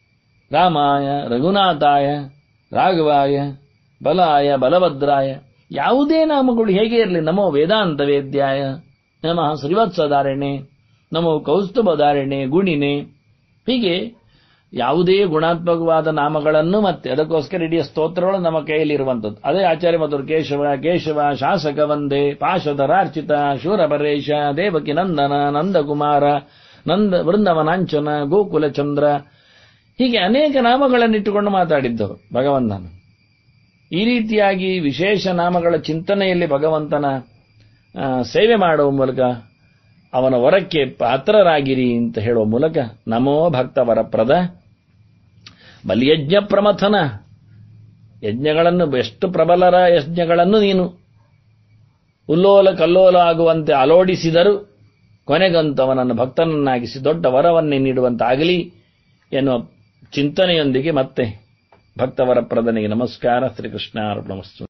ರಾಮಾಯ ರಘುನಾಥಾಯ ರಾಘವಾಯ ಬಲಾಯ ಬಲಭದ್ರಾಯ ಯಾವುದೇ ನಾಮಗಳು ಹೇಗೆ ಇರಲಿ ನಮೋ ವೇದಾಂತ ವೇದ್ಯಾಯ ನಮಃ ಶ್ರೀವತ್ಸಧಾರಣೆ ನಮೋ ಕೌಸ್ತುಭಧಾರಣೆ ಗುಣಿನೆ ಹೀಗೆ ಯಾವುದೇ ಗುಣಾತ್ಮಕವಾದ ನಾಮಗಳನ್ನು ಮತ್ತೆ ಅದಕ್ಕೋಸ್ಕರ ಇಡೀ ಸ್ತೋತ್ರಗಳು ನಮ್ಮ ಕೈಯಲ್ಲಿರುವಂಥದ್ದು ಅದೇ ಆಚಾರ್ಯ ಮಧುರ ಕೇಶವ ಕೇಶವ ಶಾಸಕ ವಂದೇ ಪಾಶಧರಾರ್ಚಿತ ಶೂರಪರೇಶ ದೇವಕಿ ನಂದನ ನಂದಕುಮಾರ ನಂದ ವೃಂದವನಾಂಚನ ಗೋಕುಲ ಚಂದ್ರ ಹೀಗೆ ಅನೇಕ ನಾಮಗಳನ್ನಿಟ್ಟುಕೊಂಡು ಮಾತಾಡಿದ್ದವರು ಭಗವಂತನು ಈ ರೀತಿಯಾಗಿ ವಿಶೇಷ ನಾಮಗಳ ಚಿಂತನೆಯಲ್ಲಿ ಭಗವಂತನ ಆ, ಸೇವೆ ಮಾಡುವ ಮೂಲಕ ಅವನ ವರಕ್ಕೆ ಪಾತ್ರರಾಗಿರಿ ಅಂತ ಹೇಳುವ ಮೂಲಕ ನಮೋ ಭಕ್ತ ವರಪ್ರದ ಬಲಿಯಜ್ಞ ಪ್ರಮಥನ ಯಜ್ಞಗಳನ್ನು ಎಷ್ಟು ಪ್ರಬಲರ ಯಜ್ಞಗಳನ್ನು ನೀನು ಉಲ್ಲೋಲ ಕಲ್ಲೋಲ ಆಗುವಂತೆ ಅಲೋಡಿಸಿದರು ಕೊನೆಗಂತೂ ಅವನನ್ನು ಭಕ್ತನನ್ನಾಗಿಸಿ ದೊಡ್ಡ ವರವನ್ನೇ ನೀಡುವಂತಾಗಲಿ ಎನ್ನುವ ಚಿಂತನೆಯೊಂದಿಗೆ ಮತ್ತೆ ಭಕ್ತವರ ಪ್ರದನಿಗೆ ನಮಸ್ಕಾರ ಶ್ರೀಕೃಷ್ಣ ಅರ್ಪಣಮಸ್ತು